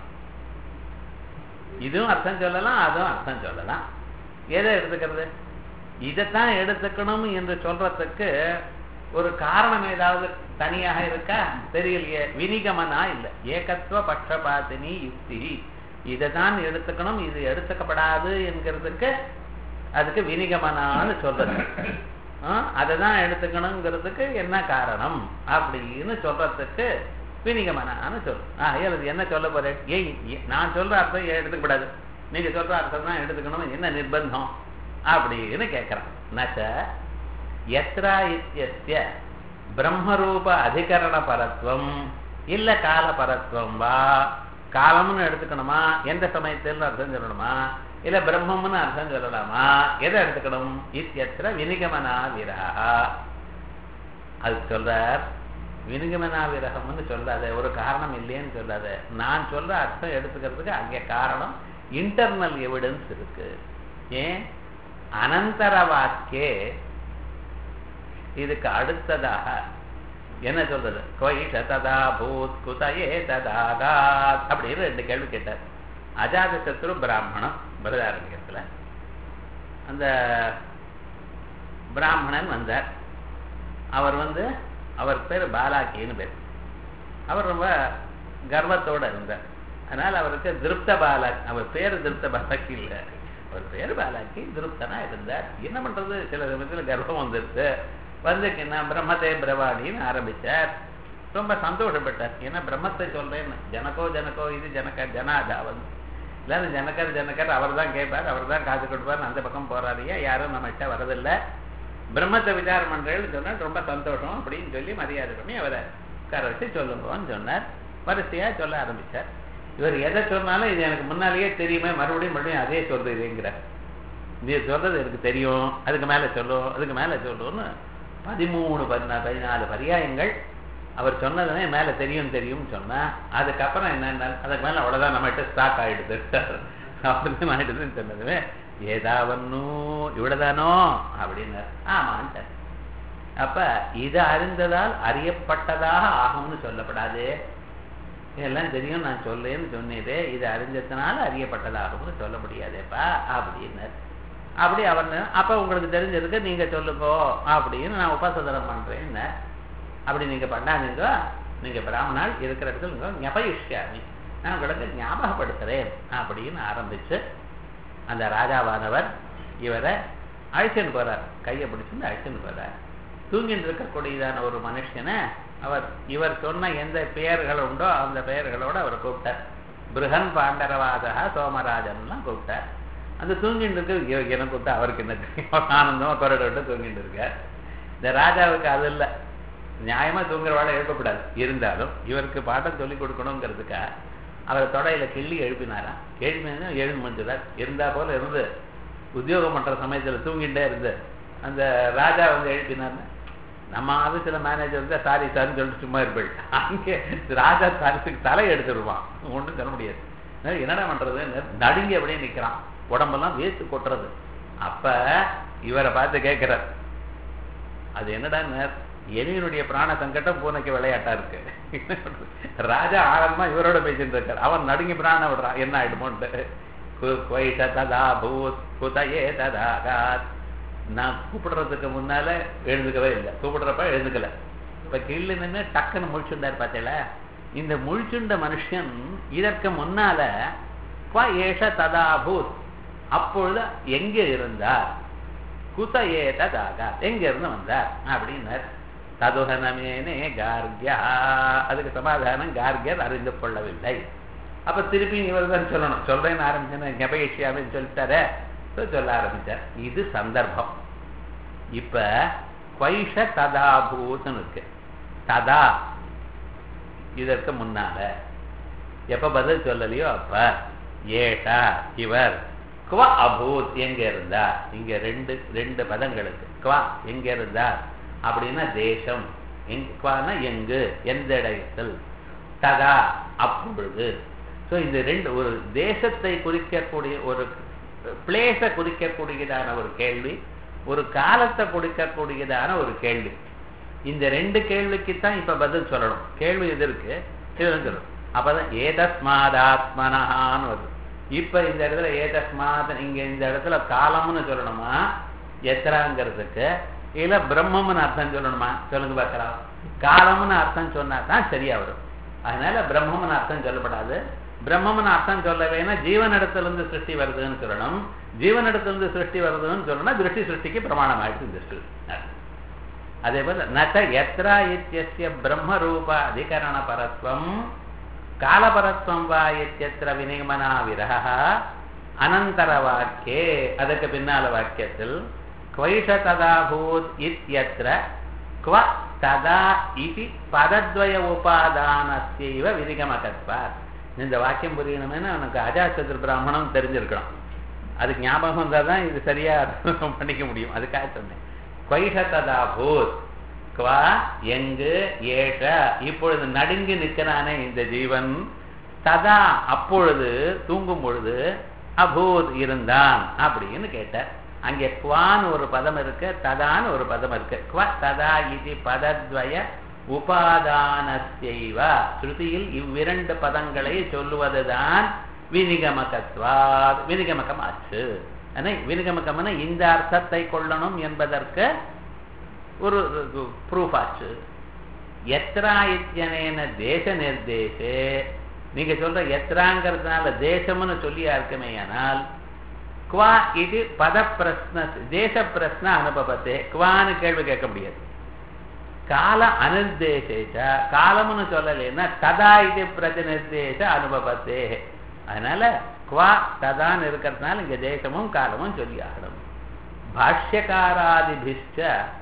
இதுவும் அர்த்தம் சொல்லலாம் அதுவும் அர்த்தம் சொல்லலாம் எதை எடுத்துக்கிறது இதைத்தான் எடுத்துக்கணும் என்று சொல்றதுக்கு ஒரு காரணம் ஏதாவது தனியாக இருக்கா தெரியலையே வினிகமனா இல்லை ஏகத்துவ பட்சபாத்தினி யுக்தி இதை தான் எடுத்துக்கணும் இது எடுத்துக்கப்படாது என்கிறதுக்கு அதுக்கு வினிகமனான்னு சொல்றது அதை தான் எடுத்துக்கணுங்கிறதுக்கு என்ன காரணம் அப்படின்னு சொல்றதுக்கு வினிகமனான்னு சொல்லு ஆ இது என்ன சொல்ல போறேன் ஏய் நான் சொல்ற அர்த்தம் எடுத்துக்கப்படாது நீங்க சொல்ற அர்த்தம் தான் எடுத்துக்கணும் என்ன நிர்பந்தம் அப்படின்னு கேட்கிறான் நச்ச எத்ரா இத்தியஸ்ய பிரம்மரூப அதிகரண பரத்வம் இல்ல கால பரத்வம் வா காலம்னு எடுத்துக்கணுமா எந்த சமயத்தில் அர்த்தம் சொல்லணுமா இல்ல பிரம்மம்னு அர்த்தம் சொல்லலாமா எதை எடுத்துக்கணும் இத்தியத்திர வினிகமனா விரகா அது சொல்றார் வினிகமனா விரகம்னு சொல்லாத ஒரு காரணம் இல்லையேன்னு சொல்லாத நான் சொல்ற அர்த்தம் எடுத்துக்கிறதுக்கு அங்கே காரணம் இன்டர்னல் எவிடன்ஸ் இருக்கு ஏன் அனந்தர வாக்கே இதுக்கு அடுத்ததாக என்ன சொல்றது கொயிஷ ததா பூத் குதயே ததாகாத் அப்படின்னு ரெண்டு கேள்வி கேட்டார் அஜாத சத்ரு பிராமணம் பிரதாரண்யத்தில் அந்த பிராமணன் வந்தார் அவர் வந்து அவர் பேர் பாலாக்கின்னு பேர் அவர் ரொம்ப கர்வத்தோட இருந்தார் அதனால அவருக்கு திருப்த பாலக் அவர் பேர் திருப்த பாலக் இல்லை அவர் பேர் பாலாக்கி திருப்தனா இருந்தார் என்ன பண்றது சில சமயத்தில் கர்வம் வந்துருச்சு வந்துக்கு நான் பிரம்மதே பிரவாணின்னு ஆரம்பிச்சார் ரொம்ப சந்தோஷப்பட்டார் ஏன்னா பிரம்மத்தை சொல்றேன்னு ஜனகோ ஜனகோ இது ஜனக ஜனாதாவன் இல்லாத ஜனகர் ஜனகர் அவர் தான் கேட்பார் அவர் தான் காசு கொடுப்பார் அந்த பக்கம் போறாரியா யாரும் நம்மகிட்ட வரதில்லை பிரம்மத்தை விசாரம் பண்றேன்னு சொன்னார் ரொம்ப சந்தோஷம் அப்படின்னு சொல்லி மரியாதை பண்ணி அவரை உட்கார வச்சு சொல்லுங்கன்னு சொன்னார் வரிசையா சொல்ல ஆரம்பிச்சார் இவர் எதை சொன்னாலும் இது எனக்கு முன்னாலேயே தெரியுமே மறுபடியும் மறுபடியும் அதே சொல்றது இதுங்கிறார் நீ சொல்றது எனக்கு தெரியும் அதுக்கு மேல சொல்லும் அதுக்கு மேல சொல்லும்னு பதிமூணு பதினா பதினாலு பரியாயங்கள் அவர் சொன்னதுனே மேல தெரியும் தெரியும் சொன்னா அதுக்கப்புறம் என்ன அதுக்கு மேல அவ்வளவுதான் நம்மகிட்ட ஸ்டாக் ஆயிடுது அப்படின்னு ஆயிடுதுன்னு சொன்னதுமே ஏதாவன்னும் இவ்வளவுதானோ அப்படின்னு ஆமான்ட்ட அப்ப இது அறிந்ததால் அறியப்பட்டதாக ஆகும்னு சொல்லப்படாது இதெல்லாம் தெரியும் நான் சொல்லேன்னு சொன்னதே இது அறிஞ்சதுனால அறியப்பட்டதாகும்னு சொல்ல முடியாதேப்பா அப்படின்னார் அப்படி அவர் அப்ப உங்களுக்கு தெரிஞ்சதுக்கு நீங்க சொல்லுங்கோ அப்படின்னு நான் உபசதனம் பண்றேன்னு அப்படி நீங்க பண்ணாதீங்க நீங்க பிராமணால் இருக்கிற இடத்துல ஞபயிஷ்யாமி நான் உங்களுக்கு ஞாபகப்படுத்துறேன் அப்படின்னு ஆரம்பிச்சு அந்த ராஜாவானவர் இவரை அழைச்சின்னு போறார் கையை பிடிச்சிருந்து அழைச்சின்னு போறார் தூங்கிட்டு இருக்கக்கூடியதான ஒரு மனுஷனை அவர் இவர் சொன்ன எந்த பெயர்கள் உண்டோ அந்த பெயர்களோட அவர் கூப்பிட்டார் பிருகன் பாண்டரவாதகா சோமராஜன்லாம் கூப்பிட்டார் அந்த தூங்கிட்டு இருக்கு என்ன கூப்பிட்டா அவருக்கு என்ன தெரியும் ஆனந்தமா கொரடை விட்டு தூங்கிட்டு இருக்கார் இந்த ராஜாவுக்கு அது இல்லை நியாயமா தூங்குறவாட எழுப்பக்கூடாது இருந்தாலும் இவருக்கு பாட்டம் சொல்லி கொடுக்கணுங்கிறதுக்கா அவர் தொடையில கிள்ளி எழுப்பினாராம் எழுப்பினா எழுந்து முடிஞ்சுறார் இருந்தா போல இருந்து உத்தியோகம் பண்ற சமயத்துல தூங்கிட்டே இருந்து அந்த ராஜா வந்து எழுப்பினார்னு நம்ம ஆபீஸ்ல மேனேஜர் தான் சாரி சார்னு சொல்லிட்டு சும்மா இருப்பேன் அங்கே ராஜா சாரிசுக்கு தலை எடுத்துருவான் ஒன்றும் சொல்ல முடியாது அதனால என்னடா பண்றது நடுங்கி அப்படியே நிக்கிறான் உடம்பெல்லாம் வேத்து கொட்டுறது அப்ப இவரை பார்த்து கேட்கிறார் அது என்னடா எலியனுடைய பிராண சங்கடம் பூனைக்கு விளையாட்டா இருக்கு ராஜா ஆரம்பமா இவரோட பேசிட்டு இருக்கார் அவன் நடுங்கி பிராண விடுறான் என்ன ஆயிடுமோன்ட்டு குவைஷ ததா பூத் குதயே ததாகாத் நான் கூப்பிடுறதுக்கு முன்னால எழுந்துக்கவே இல்லை கூப்பிடுறப்ப எழுந்துக்கல இப்ப கீழே நின்று டக்குன்னு முழிச்சுண்டார் பார்த்தேல இந்த முழிச்சுண்ட மனுஷன் இதற்கு முன்னால ஏஷ ததாபூத் அப்பொழுது எங்க இருந்தார் குத ஏததாக எங்க இருந்து வந்தார் அப்படின்னார் ததுகனமேனே கார்கியா அதுக்கு சமாதானம் கார்கியர் அறிந்து கொள்ளவில்லை அப்ப திருப்பி இவர் தான் சொல்லணும் சொல்றேன்னு ஆரம்பிச்சேன் ஞபயிஷியாவின்னு சொல்லிட்டாரே சொல்ல ஆரம்பிச்சார் இது சந்தர்ப்பம் இப்ப குவைஷ ததாபூத்னு இருக்கு ததா இதற்கு முன்னால எப்ப பதில் சொல்லலையோ அப்ப ஏஷா இவர் குவ அபூத் எங்க இருந்தா இங்க ரெண்டு ரெண்டு பதங்களுக்கு குவா எங்க இருந்தார் அப்படின்னா தேசம் குவானா எங்கு எந்த இடத்தில் ததா அப்பொழுது ஸோ இந்த ரெண்டு ஒரு தேசத்தை குறிக்கக்கூடிய ஒரு பிளேஸை குறிக்கக்கூடியதான ஒரு கேள்வி ஒரு காலத்தை குறிக்கக்கூடியதான ஒரு கேள்வி இந்த ரெண்டு கேள்விக்கு தான் இப்ப பதில் சொல்லணும் கேள்வி எது இருக்கு இது சொல்லணும் அப்பதான் ஏதஸ்மாதாத்மனஹான்னு வருது இப்ப இந்த இடத்துல ஏதஸ்மாத் இங்க இந்த இடத்துல காலம்னு சொல்லணுமா எத்தராங்கிறதுக்கு இல்ல பிரம்மம்னு அர்த்தம் சொல்லணுமா சொல்லுங்க பார்க்கலாம் காலம்னு அர்த்தம் சொன்னா தான் சரியா வரும் அதனால பிரம்மம்னு அர்த்தம் சொல்லப்படாது பிரம்மம்னு அர்த்தம் சொல்லலைன்னா ஜீவனிடத்திலிருந்து சிருஷ்டி வருதுன்னு சொல்லணும் ஜீவனிடத்திலிருந்து சிருஷ்டி வருதுன்னு சொல்லணும் திருஷ்டி சிருஷ்டிக்கு பிரமாணம் ஆயிடுச்சு இந்த சிருஷ்டி அதே போல நச்ச எத்ரா இத்தியஸ்ய பிரம்மரூப அதிகரண பரத்வம் காலபரத்வம் வா இத்தியத்திர விநிகமனா விரக அனந்தர வாக்கியே அதுக்கு பின்னால வாக்கியத்தில் குவைஷ ததாபூத் இத்தியத்திர குவ ததா இது பதத்வய உபாதானஸ்யைவ விதிகமகத்வார் இந்த வாக்கியம் புரியணும்னா எனக்கு அஜாசத்துர் பிராமணம் தெரிஞ்சிருக்கணும் அதுக்கு ஞாபகம் இருந்தால் தான் இது சரியா பண்ணிக்க முடியும் அதுக்காக சொன்னேன் குவைஷ ததாபூத் குவா எங்கு ஏஷ இப்பொழுது நடுங்கி நிற்கிறானே இந்த ஜீவன் ததா அப்பொழுது தூங்கும் பொழுது அபூத் இருந்தான் அப்படின்னு கேட்டார் அங்கே குவான்னு ஒரு பதம் இருக்கு ததான்னு ஒரு பதம் இருக்கு குவ ததா இது பதத்வய உபாதானத்தைவ ஸ்ருதியில் இவ்விரண்டு பதங்களை சொல்லுவதுதான் வினிகமகத்வாத் வினிகமகம் ஆச்சு வினிகமகம்னா இந்த அர்த்தத்தை கொள்ளணும் என்பதற்கு ஒரு ப்ரூஃப் ஆச்சு எத்ரா இத்தியனேன தேச நிர்தேசே நீங்க சொல்ற எத்ராங்கிறதுனால தேசம்னு சொல்லியா இருக்குமே ஆனால் குவா இது பத பிரஸ்ன தேச பிரஸ்ன அனுபவத்தே குவான்னு கேள்வி கேட்க முடியாது கால அனிர்தேசேச்ச காலம்னு சொல்லலைன்னா ததா இது பிரதிநிர்தேச அனுபவத்தே அதனால குவா ததான்னு இருக்கிறதுனால இங்க தேசமும் காலமும் சொல்லி ஆகணும் பாஷ்யகாராதிபிஷ்ட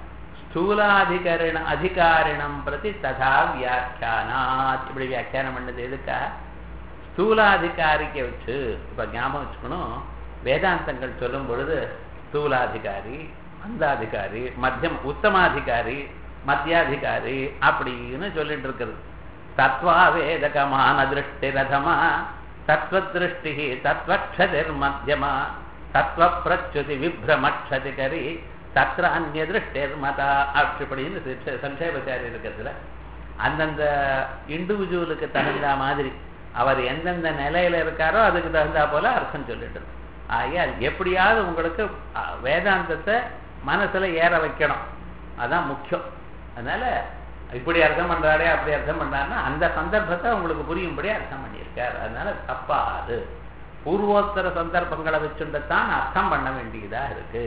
ஸ்தூலாதிகரண அதிகாரிணம் பிரதி ததா வியாக்கியானாத் இப்படி வியாக்கியானம் பண்ணது எதுக்கா ஸ்தூலாதிகாரிக்க வச்சு இப்ப ஞாபகம் வச்சுக்கணும் வேதாந்தங்கள் சொல்லும் பொழுது ஸ்தூலாதிகாரி மந்தாதிகாரி மத்தியம் உத்தமாதிகாரி மத்தியாதிகாரி அப்படின்னு சொல்லிட்டு இருக்குது தத்வா வேதகமான திருஷ்டி ரதமா தத்வதிருஷ்டி தத்வக்ஷதிர் மத்தியமா தத்வ பிரச்சுதி விப்ரமக்ஷதி கரி தத்ர அந்நிய திருஷ்டேர் மதா அப்படின்னு சம்சேபச்சாரி இருக்கிறதுல அந்தந்த இண்டிவிஜுவலுக்கு தகுந்த மாதிரி அவர் எந்தெந்த நிலையில இருக்காரோ அதுக்கு தகுந்தா போல அர்த்தம் சொல்லிட்டு ஆகையால் எப்படியாவது உங்களுக்கு வேதாந்தத்தை மனசுல ஏற வைக்கணும் அதான் முக்கியம் அதனால இப்படி அர்த்தம் பண்றாரே அப்படி அர்த்தம் பண்றாருன்னா அந்த சந்தர்ப்பத்தை உங்களுக்கு புரியும்படி அர்த்தம் பண்ணியிருக்கார் அதனால தப்பாது பூர்வோத்தர சந்தர்ப்பங்களை வச்சுட்டுத்தான் அர்த்தம் பண்ண வேண்டியதா இருக்கு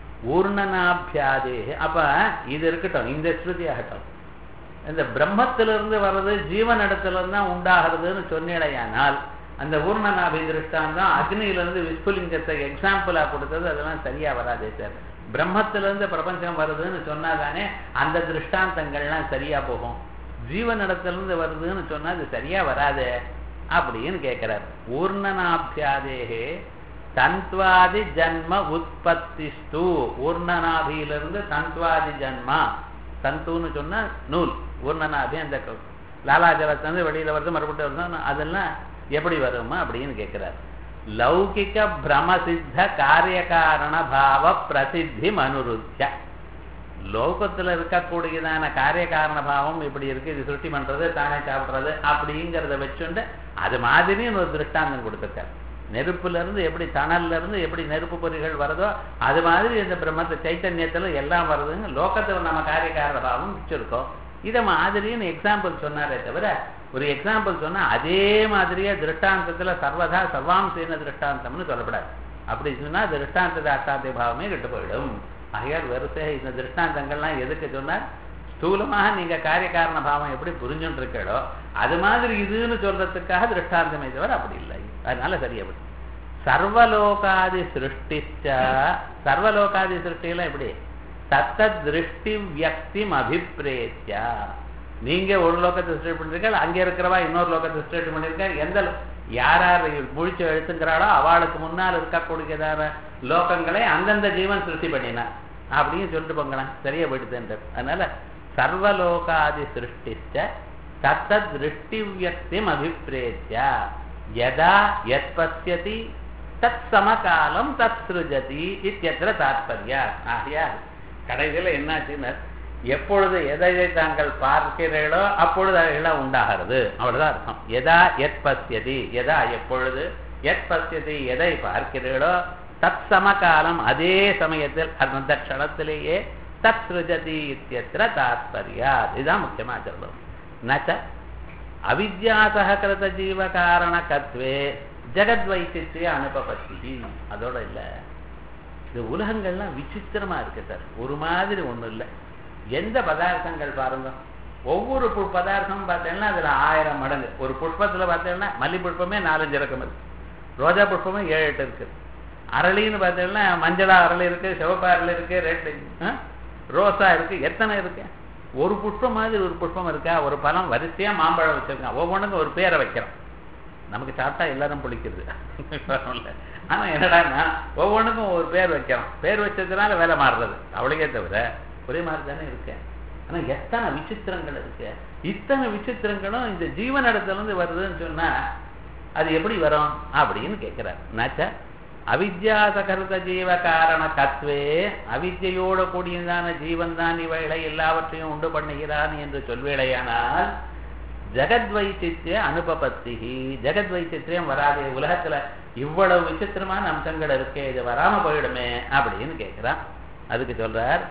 ஊர்ணனாபியாதே அப்ப இது இருக்கட்டும் இந்த ஸ்ருதி ஆகட்டும் இந்த பிரம்மத்திலிருந்து வர்றது ஜீவனிடத்துல இருந்து தான் உண்டாகிறதுன்னு சொன்னேடையானால் அந்த ஊர்ணநாபி திருஷ்டாந்தம் அக்னியிலிருந்து விஸ்புலிங்கத்தை எக்ஸாம்பிளா கொடுத்தது அதெல்லாம் சரியா வராதே சார் பிரம்மத்திலிருந்து பிரபஞ்சம் வருதுன்னு சொன்னாதானே அந்த திருஷ்டாந்தங்கள்லாம் சரியா போகும் ஜீவனிடத்திலிருந்து வருதுன்னு சொன்னா அது சரியா வராது அப்படின்னு கேட்கிறார் ஊர்ணனாபியாதேகே தன்வாதி ஜன்ம உற்பத்திஸ்து ஊர்ணநாபியிலிருந்து தன்வாதி ஜன்மா தந்துன்னு சொன்னா நூல் ஊர்ணனாபி அந்த க- லாலாஜலத்திலிருந்து வெளியில வருது மறுபடியும் வருது அதெல்லாம் எப்படி வருமா அப்படின்னு கேட்கிறார் லௌகிக பிரமசித்த காரியகாரண பாவ பிரசித்தி அனுருத்திய லோகத்துல இருக்கக்கூடியதான காரியகாரண பாவம் இப்படி இருக்கு இது சுருட்டி பண்றது தானே சாப்பிடுறது அப்படிங்கிறத வச்சுண்டு அது மாதிரி ஒரு திருஷ்டாந்தம் கொடுத்துருக்காரு நெருப்புல இருந்து எப்படி தணல்ல இருந்து எப்படி நெருப்பு பொறிகள் வருதோ அது மாதிரி இந்த பிரம்மத்து சைத்தன்யத்துல எல்லாம் வருதுங்க லோகத்துல நம்ம காரியகாரண பாவம் வச்சிருக்கோம் இதை மாதிரின்னு எக்ஸாம்பிள் சொன்னாரே தவிர ஒரு எக்ஸாம்பிள் சொன்னா அதே மாதிரியே திருஷ்டாந்தத்துல சர்வதா சர்வாம்சீன திருஷ்டாந்தம்னு சொல்லப்படாது அப்படி சொன்னா திருஷ்டாந்த அஷ்டாந்திய பாவமே கெட்டு போயிடும் ஆகையால் வரிசை இந்த திருஷ்டாந்தங்கள்லாம் எதுக்கு சொன்னார் ஸ்தூலமாக நீங்க காரியகாரண பாவம் எப்படி புரிஞ்சுட்டு இருக்கீங்களோ அது மாதிரி இதுன்னு சொல்றதுக்காக திருஷ்டாந்தமே தவிர அப்படி இல்லை அதனால சரியப்படி சர்வலோகாதி சிருஷ்டிச்ச சர்வலோகாதி சிருஷ்டியெல்லாம் எப்படி தத்த திருஷ்டி வியக்திம் அபிப்பிரேத்தியா நீங்க ஒரு லோகத்தை சிருஷ்டி பண்ணிருக்க அங்க இருக்கிறவா இன்னொரு லோகத்தை சிருஷ்டி பண்ணிருக்க எந்த லோ- யார் யார் முழிச்சு எழுத்துங்கிறாளோ அவளுக்கு முன்னால் இருக்கக்கூடியதான லோகங்களை அந்தந்த ஜீவன் சிருஷ்டி பண்ணினார் அப்படின்னு சொல்லிட்டு போங்களேன் சரியா போயிடுது அதனால சர்வலோகாதி சிருஷ்டிச்ச தத்த திருஷ்டி வியக்திம் அபிப்பிரேத்தியா யதா யத் பசியதி தத் சமகாலம் தத் சிருஜதி இத்தியத்திர தாத்பர்யா ஆகையால் கடைசியில் என்னாச்சுன்னா எப்பொழுது எதை எதை தாங்கள் பார்க்கிறீர்களோ அப்பொழுது அவைகளாம் உண்டாகிறது அவ்வளவுதான் அர்த்தம் எதா எத் பசியதி எதா எப்பொழுது எத் பசியதி எதை பார்க்கிறீர்களோ தத் சமகாலம் அதே சமயத்தில் அந்த க்ஷணத்திலேயே தத் சிருஜதி இத்தியத்திர தாத்பர்யா இதுதான் முக்கியமா சொல்லணும் நச்ச அவித்யாசககிருத ஜீவ காரணகத்வே ஜெகத் வைசித்திய அனுபபத்தி அதோட இல்ல இந்த உலகங்கள்லாம் விசித்திரமா இருக்கு சார் ஒரு மாதிரி ஒண்ணும் இல்லை எந்த பதார்த்தங்கள் பாருங்க ஒவ்வொரு பு- பதார்த்தமும் பார்த்தீங்கன்னா அதுல ஆயிரம் மடங்கு ஒரு புஷ்பத்துல பார்த்தீங்கன்னா மல்லி புஷ்பமே நாலஞ்சு ரகம் இருக்கு ரோஜா புஷ்பமே ஏழு எட்டு இருக்கு அரளின்னு பார்த்தீங்கன்னா மஞ்சளா அரளி இருக்கு சிவப்பு அரளி இருக்கு ரெட் ரோசா இருக்கு எத்தனை இருக்கு ஒரு புஷ்பம் மாதிரி ஒரு புஷ்பம் இருக்கா ஒரு பழம் வரிசையா மாம்பழம் வச்சிருக்கான் ஒவ்வொன்றுக்கும் ஒரு பேரை வைக்கிறோம் நமக்கு சாப்பிட்டா எல்லாரும் பிடிக்கிறது பரவாயில்ல. ஆனா என்னடான்னா ஒவ்வொன்றுக்கும் ஒரு பேர் வைக்கிறோம் பேர் வச்சதுனால வேலை மாறுறது அவளுக்கே தவிர ஒரே மாதிரி தானே இருக்கு ஆனா எத்தனை விசித்திரங்கள் இருக்கு இத்தனை விசித்திரங்களும் இந்த ஜீவனிடத்துல இருந்து வருதுன்னு சொன்னா அது எப்படி வரும் அப்படின்னு கேட்கிறார் நாச்ச அவித்யாசகருத ஜீவ காரண கத்வே அவித்யோட கூடியதான ஜீவன் தான் இவைகளை எல்லாவற்றையும் உண்டு பண்ணுகிறான் என்று சொல்வேளையானால் ஜெகத்வைச்சித்ய அனுபபத்தி ஜெகத்வைச்சித்தியம் வராது உலகத்துல இவ்வளவு விசித்திரமான அம்சங்கள் இருக்கே இது வராம போயிடுமே அப்படின்னு கேட்கிறான் அதுக்கு சொல்றார்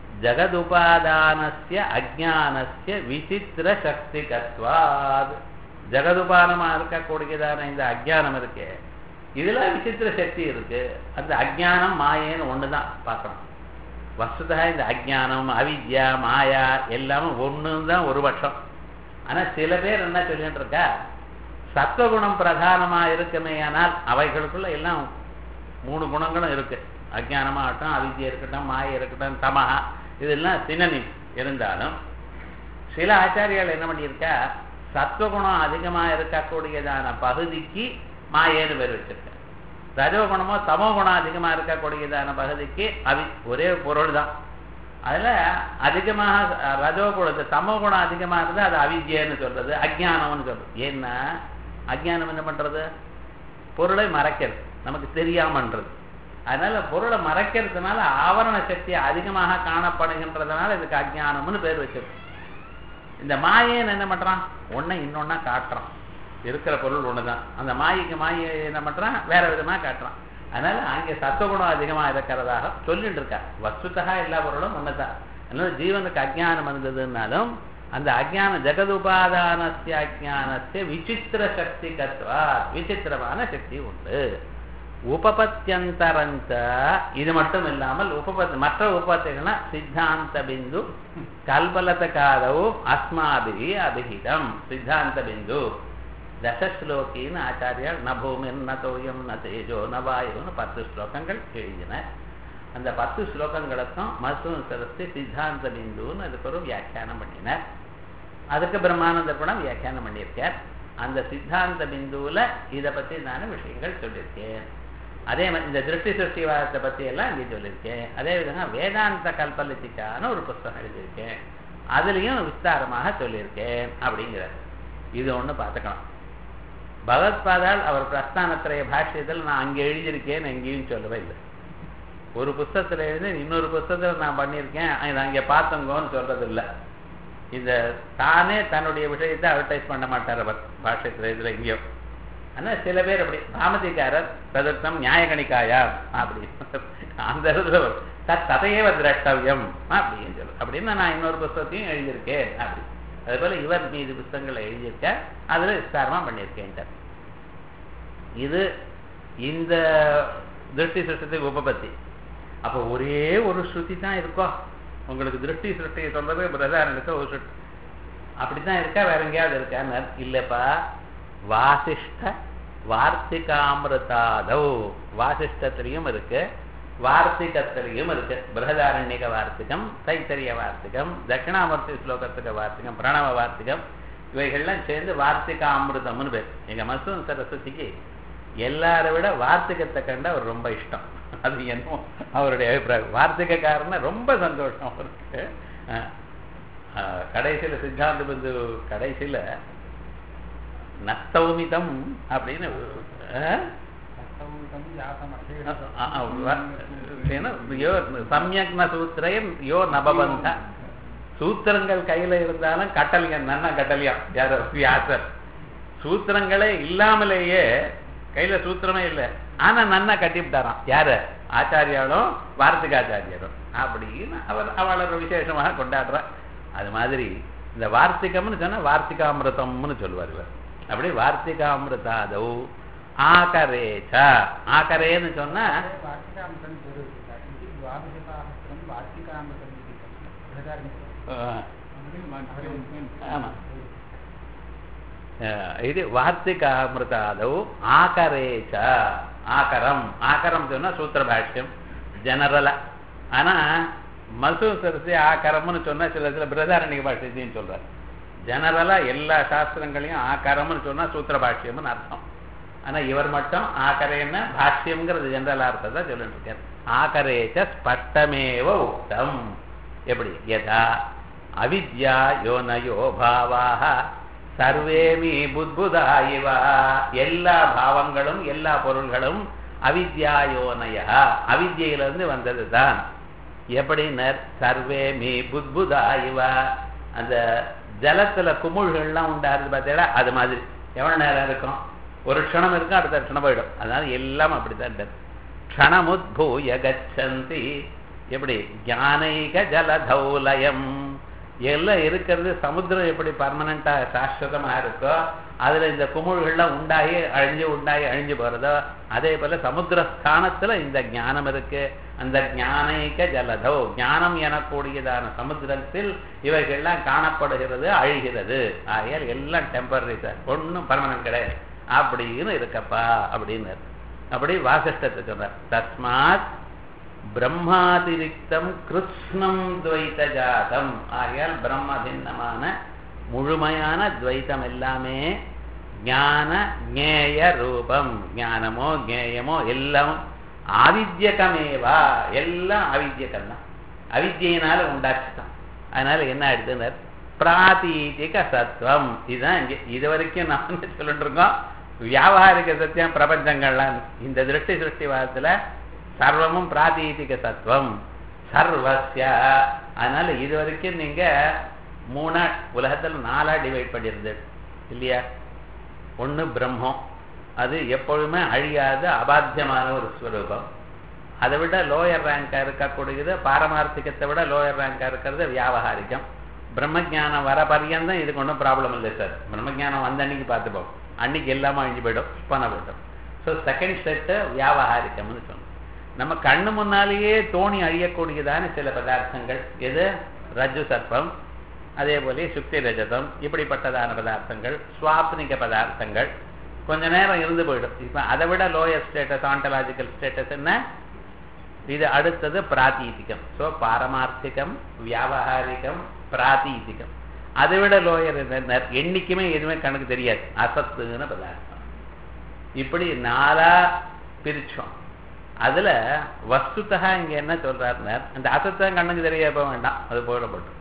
ஜெகதுபாதானஸ்ய அஜானஸ்ய விசித்திர சக்தி கத்வாத் ஜெகதுபானமா இருக்கக்கூடியதான இந்த அஜ்ஞானம் இருக்கே இதுல விசித்திர சக்தி இருக்கு அந்த அஜ்ஞானம் மாயேன்னு ஒண்ணுதான் பார்க்கணும் வஸ்துதா இந்த அஜ்ஞானம் அவித்யா மாயா எல்லாமே ஒண்ணுன்னு தான் ஒரு பட்சம் ஆனா சில பேர் என்ன சொல்லிட்டு இருக்கா சத்வகுணம் பிரதானமா இருக்குமே ஆனால் அவைகளுக்குள்ள எல்லாம் மூணு குணங்களும் இருக்கு அஜ்ஞானமாகட்டும் அவித்யா இருக்கட்டும் மாயை இருக்கட்டும் தமஹா இதெல்லாம் சினனிம் இருந்தாலும் சில ஆச்சாரியால் என்ன பண்ணியிருக்கா சத்வகுணம் அதிகமா இருக்கக்கூடியதான பகுதிக்கு மாயேன்னு பேர் வச்சிருக்க ரஜோகுணமோ தமோ குணம் அதிகமா இருக்கக்கூடியதான பகுதிக்கு அவி ஒரே பொருள் தான் அதுல அதிகமாக ரஜோகுணத்து தமோ குணம் அதிகமா இருந்தா அது அவித்யன்னு சொல்றது அஜ்ஞானம்னு சொல்றது ஏன்னா அஜ்ஞானம் என்ன பண்றது பொருளை மறைக்கிறது நமக்கு தெரியாமன்றது அதனால பொருளை மறைக்கிறதுனால ஆவரண சக்தி அதிகமாக காணப்படுகின்றதுனால இதுக்கு அஜ்ஞானம்னு பேர் வச்சிருக்கு இந்த மாயன் என்ன பண்றான் ஒன்னை இன்னொன்னா காட்டுறான் இருக்கிற பொருள் ஒண்ணுதான் அந்த மாயைக்கு மாயை என்ன பண்றான் வேற விதமா காட்டுறான் அதனால அங்கே சத்துவகுணம் அதிகமா இருக்கிறதாக சொல்லிட்டு இருக்கா வஸ்துத்தகா எல்லா பொருளும் ஒண்ணுதான் அதனால ஜீவனுக்கு அஜ்ஞானம் இருந்ததுன்னாலும் அந்த அஜ்ஞான ஜெகதுபாதானஸ்ய அஜ்ஞானஸ்ய விசித்திர சக்தி கத்வா விசித்திரமான சக்தி உண்டு உபபத்தியந்தரஞ்ச இது மட்டும் இல்லாமல் உபபத் மற்ற உபபத்திகள்னா சித்தாந்த பிந்து கல்பலத காதவு அஸ்மாபிரி அபிஹிதம் சித்தாந்த பிந்து தசஸ்லோகின்னு ஆச்சாரியார் ந பூமிர் ந தோயம் ந தேஜோ ந வாயுன்னு பத்து ஸ்லோகங்கள் எழுதினர் அந்த பத்து ஸ்லோகங்களுக்கும் மருத்துவம் சரஸ்தி சித்தாந்த பிந்துன்னு அதுக்கு ஒரு வியாக்கியானம் பண்ணினார் அதுக்கு பிரம்மானந்த குணம் வியாக்கியானம் பண்ணியிருக்கார் அந்த சித்தாந்த பிந்துவில் இதை பற்றி நான் விஷயங்கள் சொல்லியிருக்கேன் அதே மாதிரி இந்த திருஷ்டி சிருஷ்டிவாதத்தை பற்றி எல்லாம் இங்கே சொல்லியிருக்கேன் அதே விதமாக வேதாந்த கல்பலித்திக்கான ஒரு புஸ்தகம் எழுதியிருக்கேன் அதுலயும் விஸ்தாரமாக சொல்லியிருக்கேன் அப்படிங்கிறார் இது ஒண்ணு பார்த்துக்கலாம் பகவத்பாதால் அவர் பிரஸ்தானத்திரைய பாஷ்யத்தில் நான் அங்கே எழுதியிருக்கேன்னு எங்கேயும் சொல்லவே இல்லை ஒரு புஸ்தகத்துல எழுதி இன்னொரு புஸ்தகத்துல நான் பண்ணியிருக்கேன் இதை அங்கே பார்த்தங்கோன்னு சொல்றது இல்லை இந்த தானே தன்னுடைய விஷயத்தை அட்வர்டைஸ் பண்ண மாட்டார் அவர் பாஷ்யத்துல இதுல எங்கேயோ ஆனா சில பேர் அப்படி பாமதிக்காரர் பிரதர்த்தம் நியாயகணிக்காயா அப்படி அந்த இடத்துல வரும். தத் ததையேவ திரஷ்டவியம் அப்படின்னு சொல்லு அப்படின்னு நான் இன்னொரு புஸ்தகத்தையும் எழுதியிருக்கேன் அப்படி அதே போல இவர் மீது புஸ்தகங்களை எழுதியிருக்க அதுல விஸ்தாரமா பண்ணியிருக்கேன் இது இந்த திருஷ்டி சிருஷ்டத்துக்கு உபபத்தி அப்போ ஒரே ஒரு ஸ்ருதி தான் இருக்கோ உங்களுக்கு திருஷ்டி சிருஷ்டியை சொல்றது பிரதாரனுக்கு ஒரு ஸ்ருதி அப்படித்தான் இருக்கா வேற எங்கேயாவது இருக்கான்னு இல்லப்பா வாசிஷ்ட வார்த்திகாமிருதாதௌ வாசிஷ்டத்திலையும் இருக்கு வார்த்திகத்திலையும் இருக்கு பிரகதாரண்யக வார்த்திகம் தைத்தரிய வார்த்திகம் தட்சிணாமூர்த்தி ஸ்லோகத்துக்கு வார்த்திகம் பிரணவ வார்த்திகம் இவைகள்லாம் சேர்ந்து வார்த்திகா அமிர்தம்னு பேர் எங்க மசூன் சரஸ்வதிக்கு எல்லாரை விட வார்த்திகத்தை கண்ட அவர் ரொம்ப இஷ்டம் அது என்னமோ அவருடைய அபிப்பிராயம் வார்த்திகக்காரன ரொம்ப சந்தோஷம் அவருக்கு அஹ், அஹ், கடைசியில சித்தாந்த பிந்து கடைசியில நத்தௌமிதம் அப்படின்னு அஹ், அஹ், அஹ், வ- ஏன்னா, யோ சமயக் ந சூத்திரயம் யோ நபபந்த சூத்திரங்கள் கையில இருந்தாலும் கட்டலியா நன்னா கட்டலியா யார் வியாசர் சூத்திரங்களே இல்லாமலேயே கையில சூத்திரமே இல்லை ஆனா நன்னா கட்டிவிட்டாராம் யாரு ஆச்சாரியாலும் வார்த்திகாச்சாரியரும் அப்படின்னு அவர் அவளோட விசேஷமாக கொண்டாடுறா அது மாதிரி இந்த வார்த்திகம்னு சொன்னா வார்த்திகாமிருதம்னு சொல்லுவார் இவர் அப்படி வார்த்திகாமிருதாதௌ ஆகரேச்ச ஆகரேன்னு சொன்னா அஹ், ஆமா அஹ், இது வார்த்திகாமிருதாதௌ ஆகரேச்ச ஆகரம் ஆகரம் சொன்னா சூத்திர பாஷ்யம் ஜெனரலா ஆனா மசூ சரசி ஆகரம்னு சொன்னா சில சில பிரதாரணிக பாஷ்யத்தையும் சொல்றார் ஜெனரலா எல்லா சாஸ்திரங்களையும் ஆகரம்னு சொன்னா சூத்திர பாஷ்யம்னு அர்த்தம் ஆனா இவர் மட்டும் ஆகரேன்னா பாஷ்யம்ங்கிறது ஜெனரல் அர்த்தத்தை சொல்லிட்டு இருக்கார் ஆகரேச்ச ஸ்பஷ்டமேவ உக்தம் எப்படி யதா அவித்யா யோனயோ பாவாக சர்வேமி புத்புதா இவ எல்லா பாவங்களும் எல்லா பொருள்களும் அவித்யாயோனய அவித்யிலிருந்து வந்தது தான் எப்படின்னர் சர்வேமி புத்புதா இவ அந்த ஜலத்துல குமிழ்கள்லாம் உண்டாருது பார்த்தீங்களா அது மாதிரி எவ்வளவு நேரம் இருக்கும் ஒரு க்ஷணம் இருக்கும் அடுத்த க்ஷணம் போயிடும் அதனால எல்லாம் அப்படித்தான் இருக்கு. க்ஷணமுத்பூய கச்சந்தி எப்படி ஞானைக ஜலதௌலயம் எல்லாம் இருக்கிறது சமுத்திரம் எப்படி பர்மனண்டா சாஸ்வதமா இருக்கோ அதுல இந்த குமிழ்கள்லாம் உண்டாகி அழிஞ்சு உண்டாகி அழிஞ்சு போறதோ அதே போல சமுத்திர ஸ்தானத்துல இந்த ஞானம் இருக்கு அந்த ஞானைக்க ஜலதோ ஞானம் எனக்கூடியதான சமுத்திரத்தில் இவைகள்லாம் காணப்படுகிறது அழிகிறது ஆகையால் எல்லாம் டெம்பரரி சார் ஒன்றும் பர்மனன்ட் கிடையாது அப்படின்னு இருக்கப்பா அப்படின்னு அப்படி வாசிஷ்டத்தை சொல்றார் தஸ்மாத் பிரம்மாதிரிக்தம் கிருஷ்ணம் துவைத ஜாதம் ஆகையால் பிரம்ம பின்னமான முழுமையான துவைத்தம் எல்லாமே ஞான ஞேய ரூபம் ஞானமோ ஞேயமோ எல்லாம் ஆவித்யகமேவா எல்லாம் ஆவித்யகம் தான் அவித்யினால உண்டாச்சுதான் அதனால என்ன ஆயிடுதுனர் பிராதீதிக சத்துவம் இதுதான் இங்க இது வரைக்கும் நான் வந்து சொல்லிட்டு இருக்கோம் வியாபாரிக சத்தியம் பிரபஞ்சங்கள்லாம் இந்த திருஷ்டி சிருஷ்டிவாதத்துல சர்வமும் பிராதீதிக சத்துவம் சர்வஸ்ய அதனால இது வரைக்கும் நீங்க மூணா உலகத்துல நாலா டிவைட் பண்ணிருது இல்லையா ஒண்ணு பிரம்மம் அது எப்பொழுதுமே அழியாத அபாத்தியமான ஒரு ஸ்வரூபம் அதை விட லோயர் ரேங்கா இருக்கக்கூடியது பாரமார்த்திகத்தை விட லோயர் ரேங்கா இருக்கிறது வியாபகாரிகம் பிரம்மஜானம் வர பரியந்தம் இதுக்கு ஒன்றும் ப்ராப்ளம் இல்லை சார் பிரம்மஜானம் வந்த அன்னைக்கு பார்த்துப்போம் அன்னைக்கு எல்லாமே அழிஞ்சு போயிடும் பண்ண போயிடும் ஸோ செகண்ட் செட்டு வியாபகாரிகம்னு சொன்னோம் நம்ம கண்ணு முன்னாலேயே தோணி அழியக்கூடியதான சில பதார்த்தங்கள் எது ரஜு சர்ப்பம் அதே போல சுக்தி ரஜதம் இப்படிப்பட்டதான பதார்த்தங்கள் சுவாப்னிக பதார்த்தங்கள் கொஞ்ச நேரம் இருந்து போயிடும் இப்போ அதை விட லோயர் ஸ்டேட்டஸ் ஆண்டலாஜிக்கல் ஸ்டேட்டஸ் என்ன இது அடுத்தது பிராத்தீதிகம் ஸோ பாரமார்த்திகம் வியாபகாரிகம் பிராத்தீதிகம் அதை விட லோயர் என்னைக்குமே எதுவுமே கணக்கு தெரியாது அசத்துன்னு பதார்த்தம் இப்படி நாலா பிரிச்சோம் அதுல வஸ்துத்தகா இங்க என்ன சொல்றாருன்னா அந்த அசத்தம் கண்ணுக்கு தெரிய போக வேண்டாம் அது போயிடப்படும்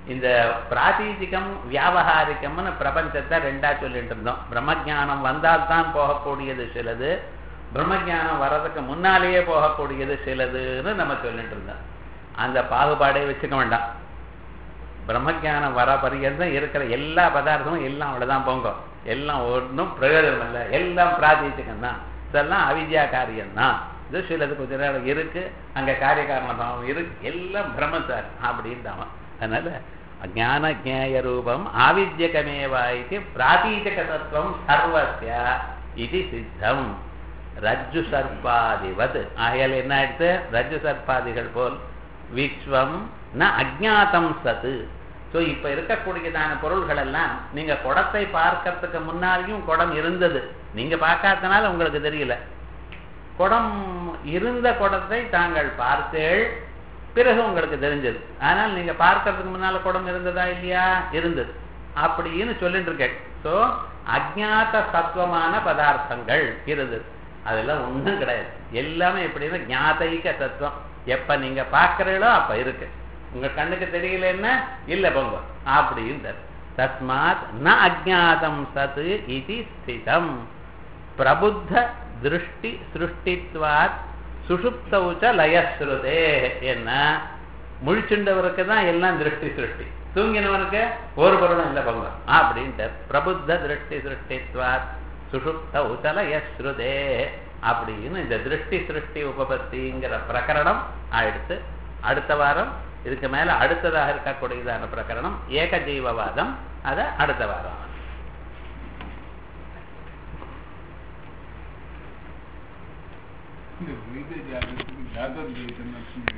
இந்த பிராதீதிகம் வியாபகாரிகம்னு பிரபஞ்சத்தை ரெண்டா சொல்லிட்டு இருந்தோம் பிரம்மஜானம் வந்தால்தான் போகக்கூடியது சிலது பிரம்மஜானம் வர்றதுக்கு முன்னாலேயே போகக்கூடியது சிலதுன்னு நம்ம சொல்லிட்டு இருந்தோம் அந்த பாகுபாடே வச்சுக்க வேண்டாம் பிரம்மஜானம் வர பரியந்தம் இருக்கிற எல்லா பதார்த்தமும் எல்லாம் அவ்வளவுதான் போங்க எல்லாம் ஒன்றும் பிரயோஜனம் இல்லை எல்லாம் பிராதீதிகம் தான் இதெல்லாம் அவித்யா காரியம்தான் இது சிலது கொஞ்ச நேரம் இருக்கு அங்க காரிய காரண பாவம் இருக்கு எல்லாம் பிரம்மசார் அப்படின்ட்டான் அதனால ஞான ஜேய ரூபம் ஆவித்யகமேவா இது பிராதீஜக தத்துவம் சர்வசிய இது சித்தம் ரஜ்ஜு சர்ப்பாதிவத் ஆகையால் என்ன ஆயிடுத்து ரஜ்ஜு சர்ப்பாதிகள் போல் விஸ்வம் ந அஜாத்தம் சத்து ஸோ இப்ப இருக்கக்கூடியதான பொருள்கள் எல்லாம் நீங்க குடத்தை பார்க்கறதுக்கு முன்னாடியும் குடம் இருந்தது நீங்க பார்க்காதனால உங்களுக்கு தெரியல குடம் இருந்த குடத்தை தாங்கள் பார்த்தேள் பிறகு உங்களுக்கு தெரிஞ்சது ஆனால் நீங்க பார்க்கறதுக்கு முன்னால குடம் இருந்ததா இல்லையா இருந்தது அப்படின்னு சொல்லிட்டு இருக்கேன் ஸோ அஜாத்த சத்துவமான பதார்த்தங்கள் இருந்தது அதெல்லாம் ஒண்ணும் கிடையாது எல்லாமே எப்படின்னா ஞாதைக தத்துவம் எப்ப நீங்க பார்க்கறீங்களோ அப்ப இருக்கு உங்க கண்ணுக்கு தெரியலன்னா இல்ல பொங்க அப்படின்னு தஸ்மாத் ந அஜாதம் சத் இது ஸ்திதம் பிரபுத்த திருஷ்டி சிருஷ்டித்வாத் சுஷுப்தவுச்ச லயஸ்ருதே என்ன முழிச்சுண்டவருக்கு தான் எல்லாம் திருஷ்டி சிருஷ்டி தூங்கினவனுக்கு ஒரு பொருளும் இல்லை பங்க அப்படின்ட்டு பிரபுத்த திருஷ்டி சிருஷ்டித்வாத் சுஷுப்த உச்சலயஸ்ருதே அப்படின்னு இந்த திருஷ்டி சிருஷ்டி உபபத்திங்கிற பிரகரணம் ஆயிடுத்து அடுத்த வாரம் இதுக்கு மேல அடுத்ததாக இருக்கக்கூடியதான பிரகரணம் ஏக ஜீவவாதம் அதை அடுத்த வாரம்
இந்த வித ஜாதகத்துக்கு ஜாதகம்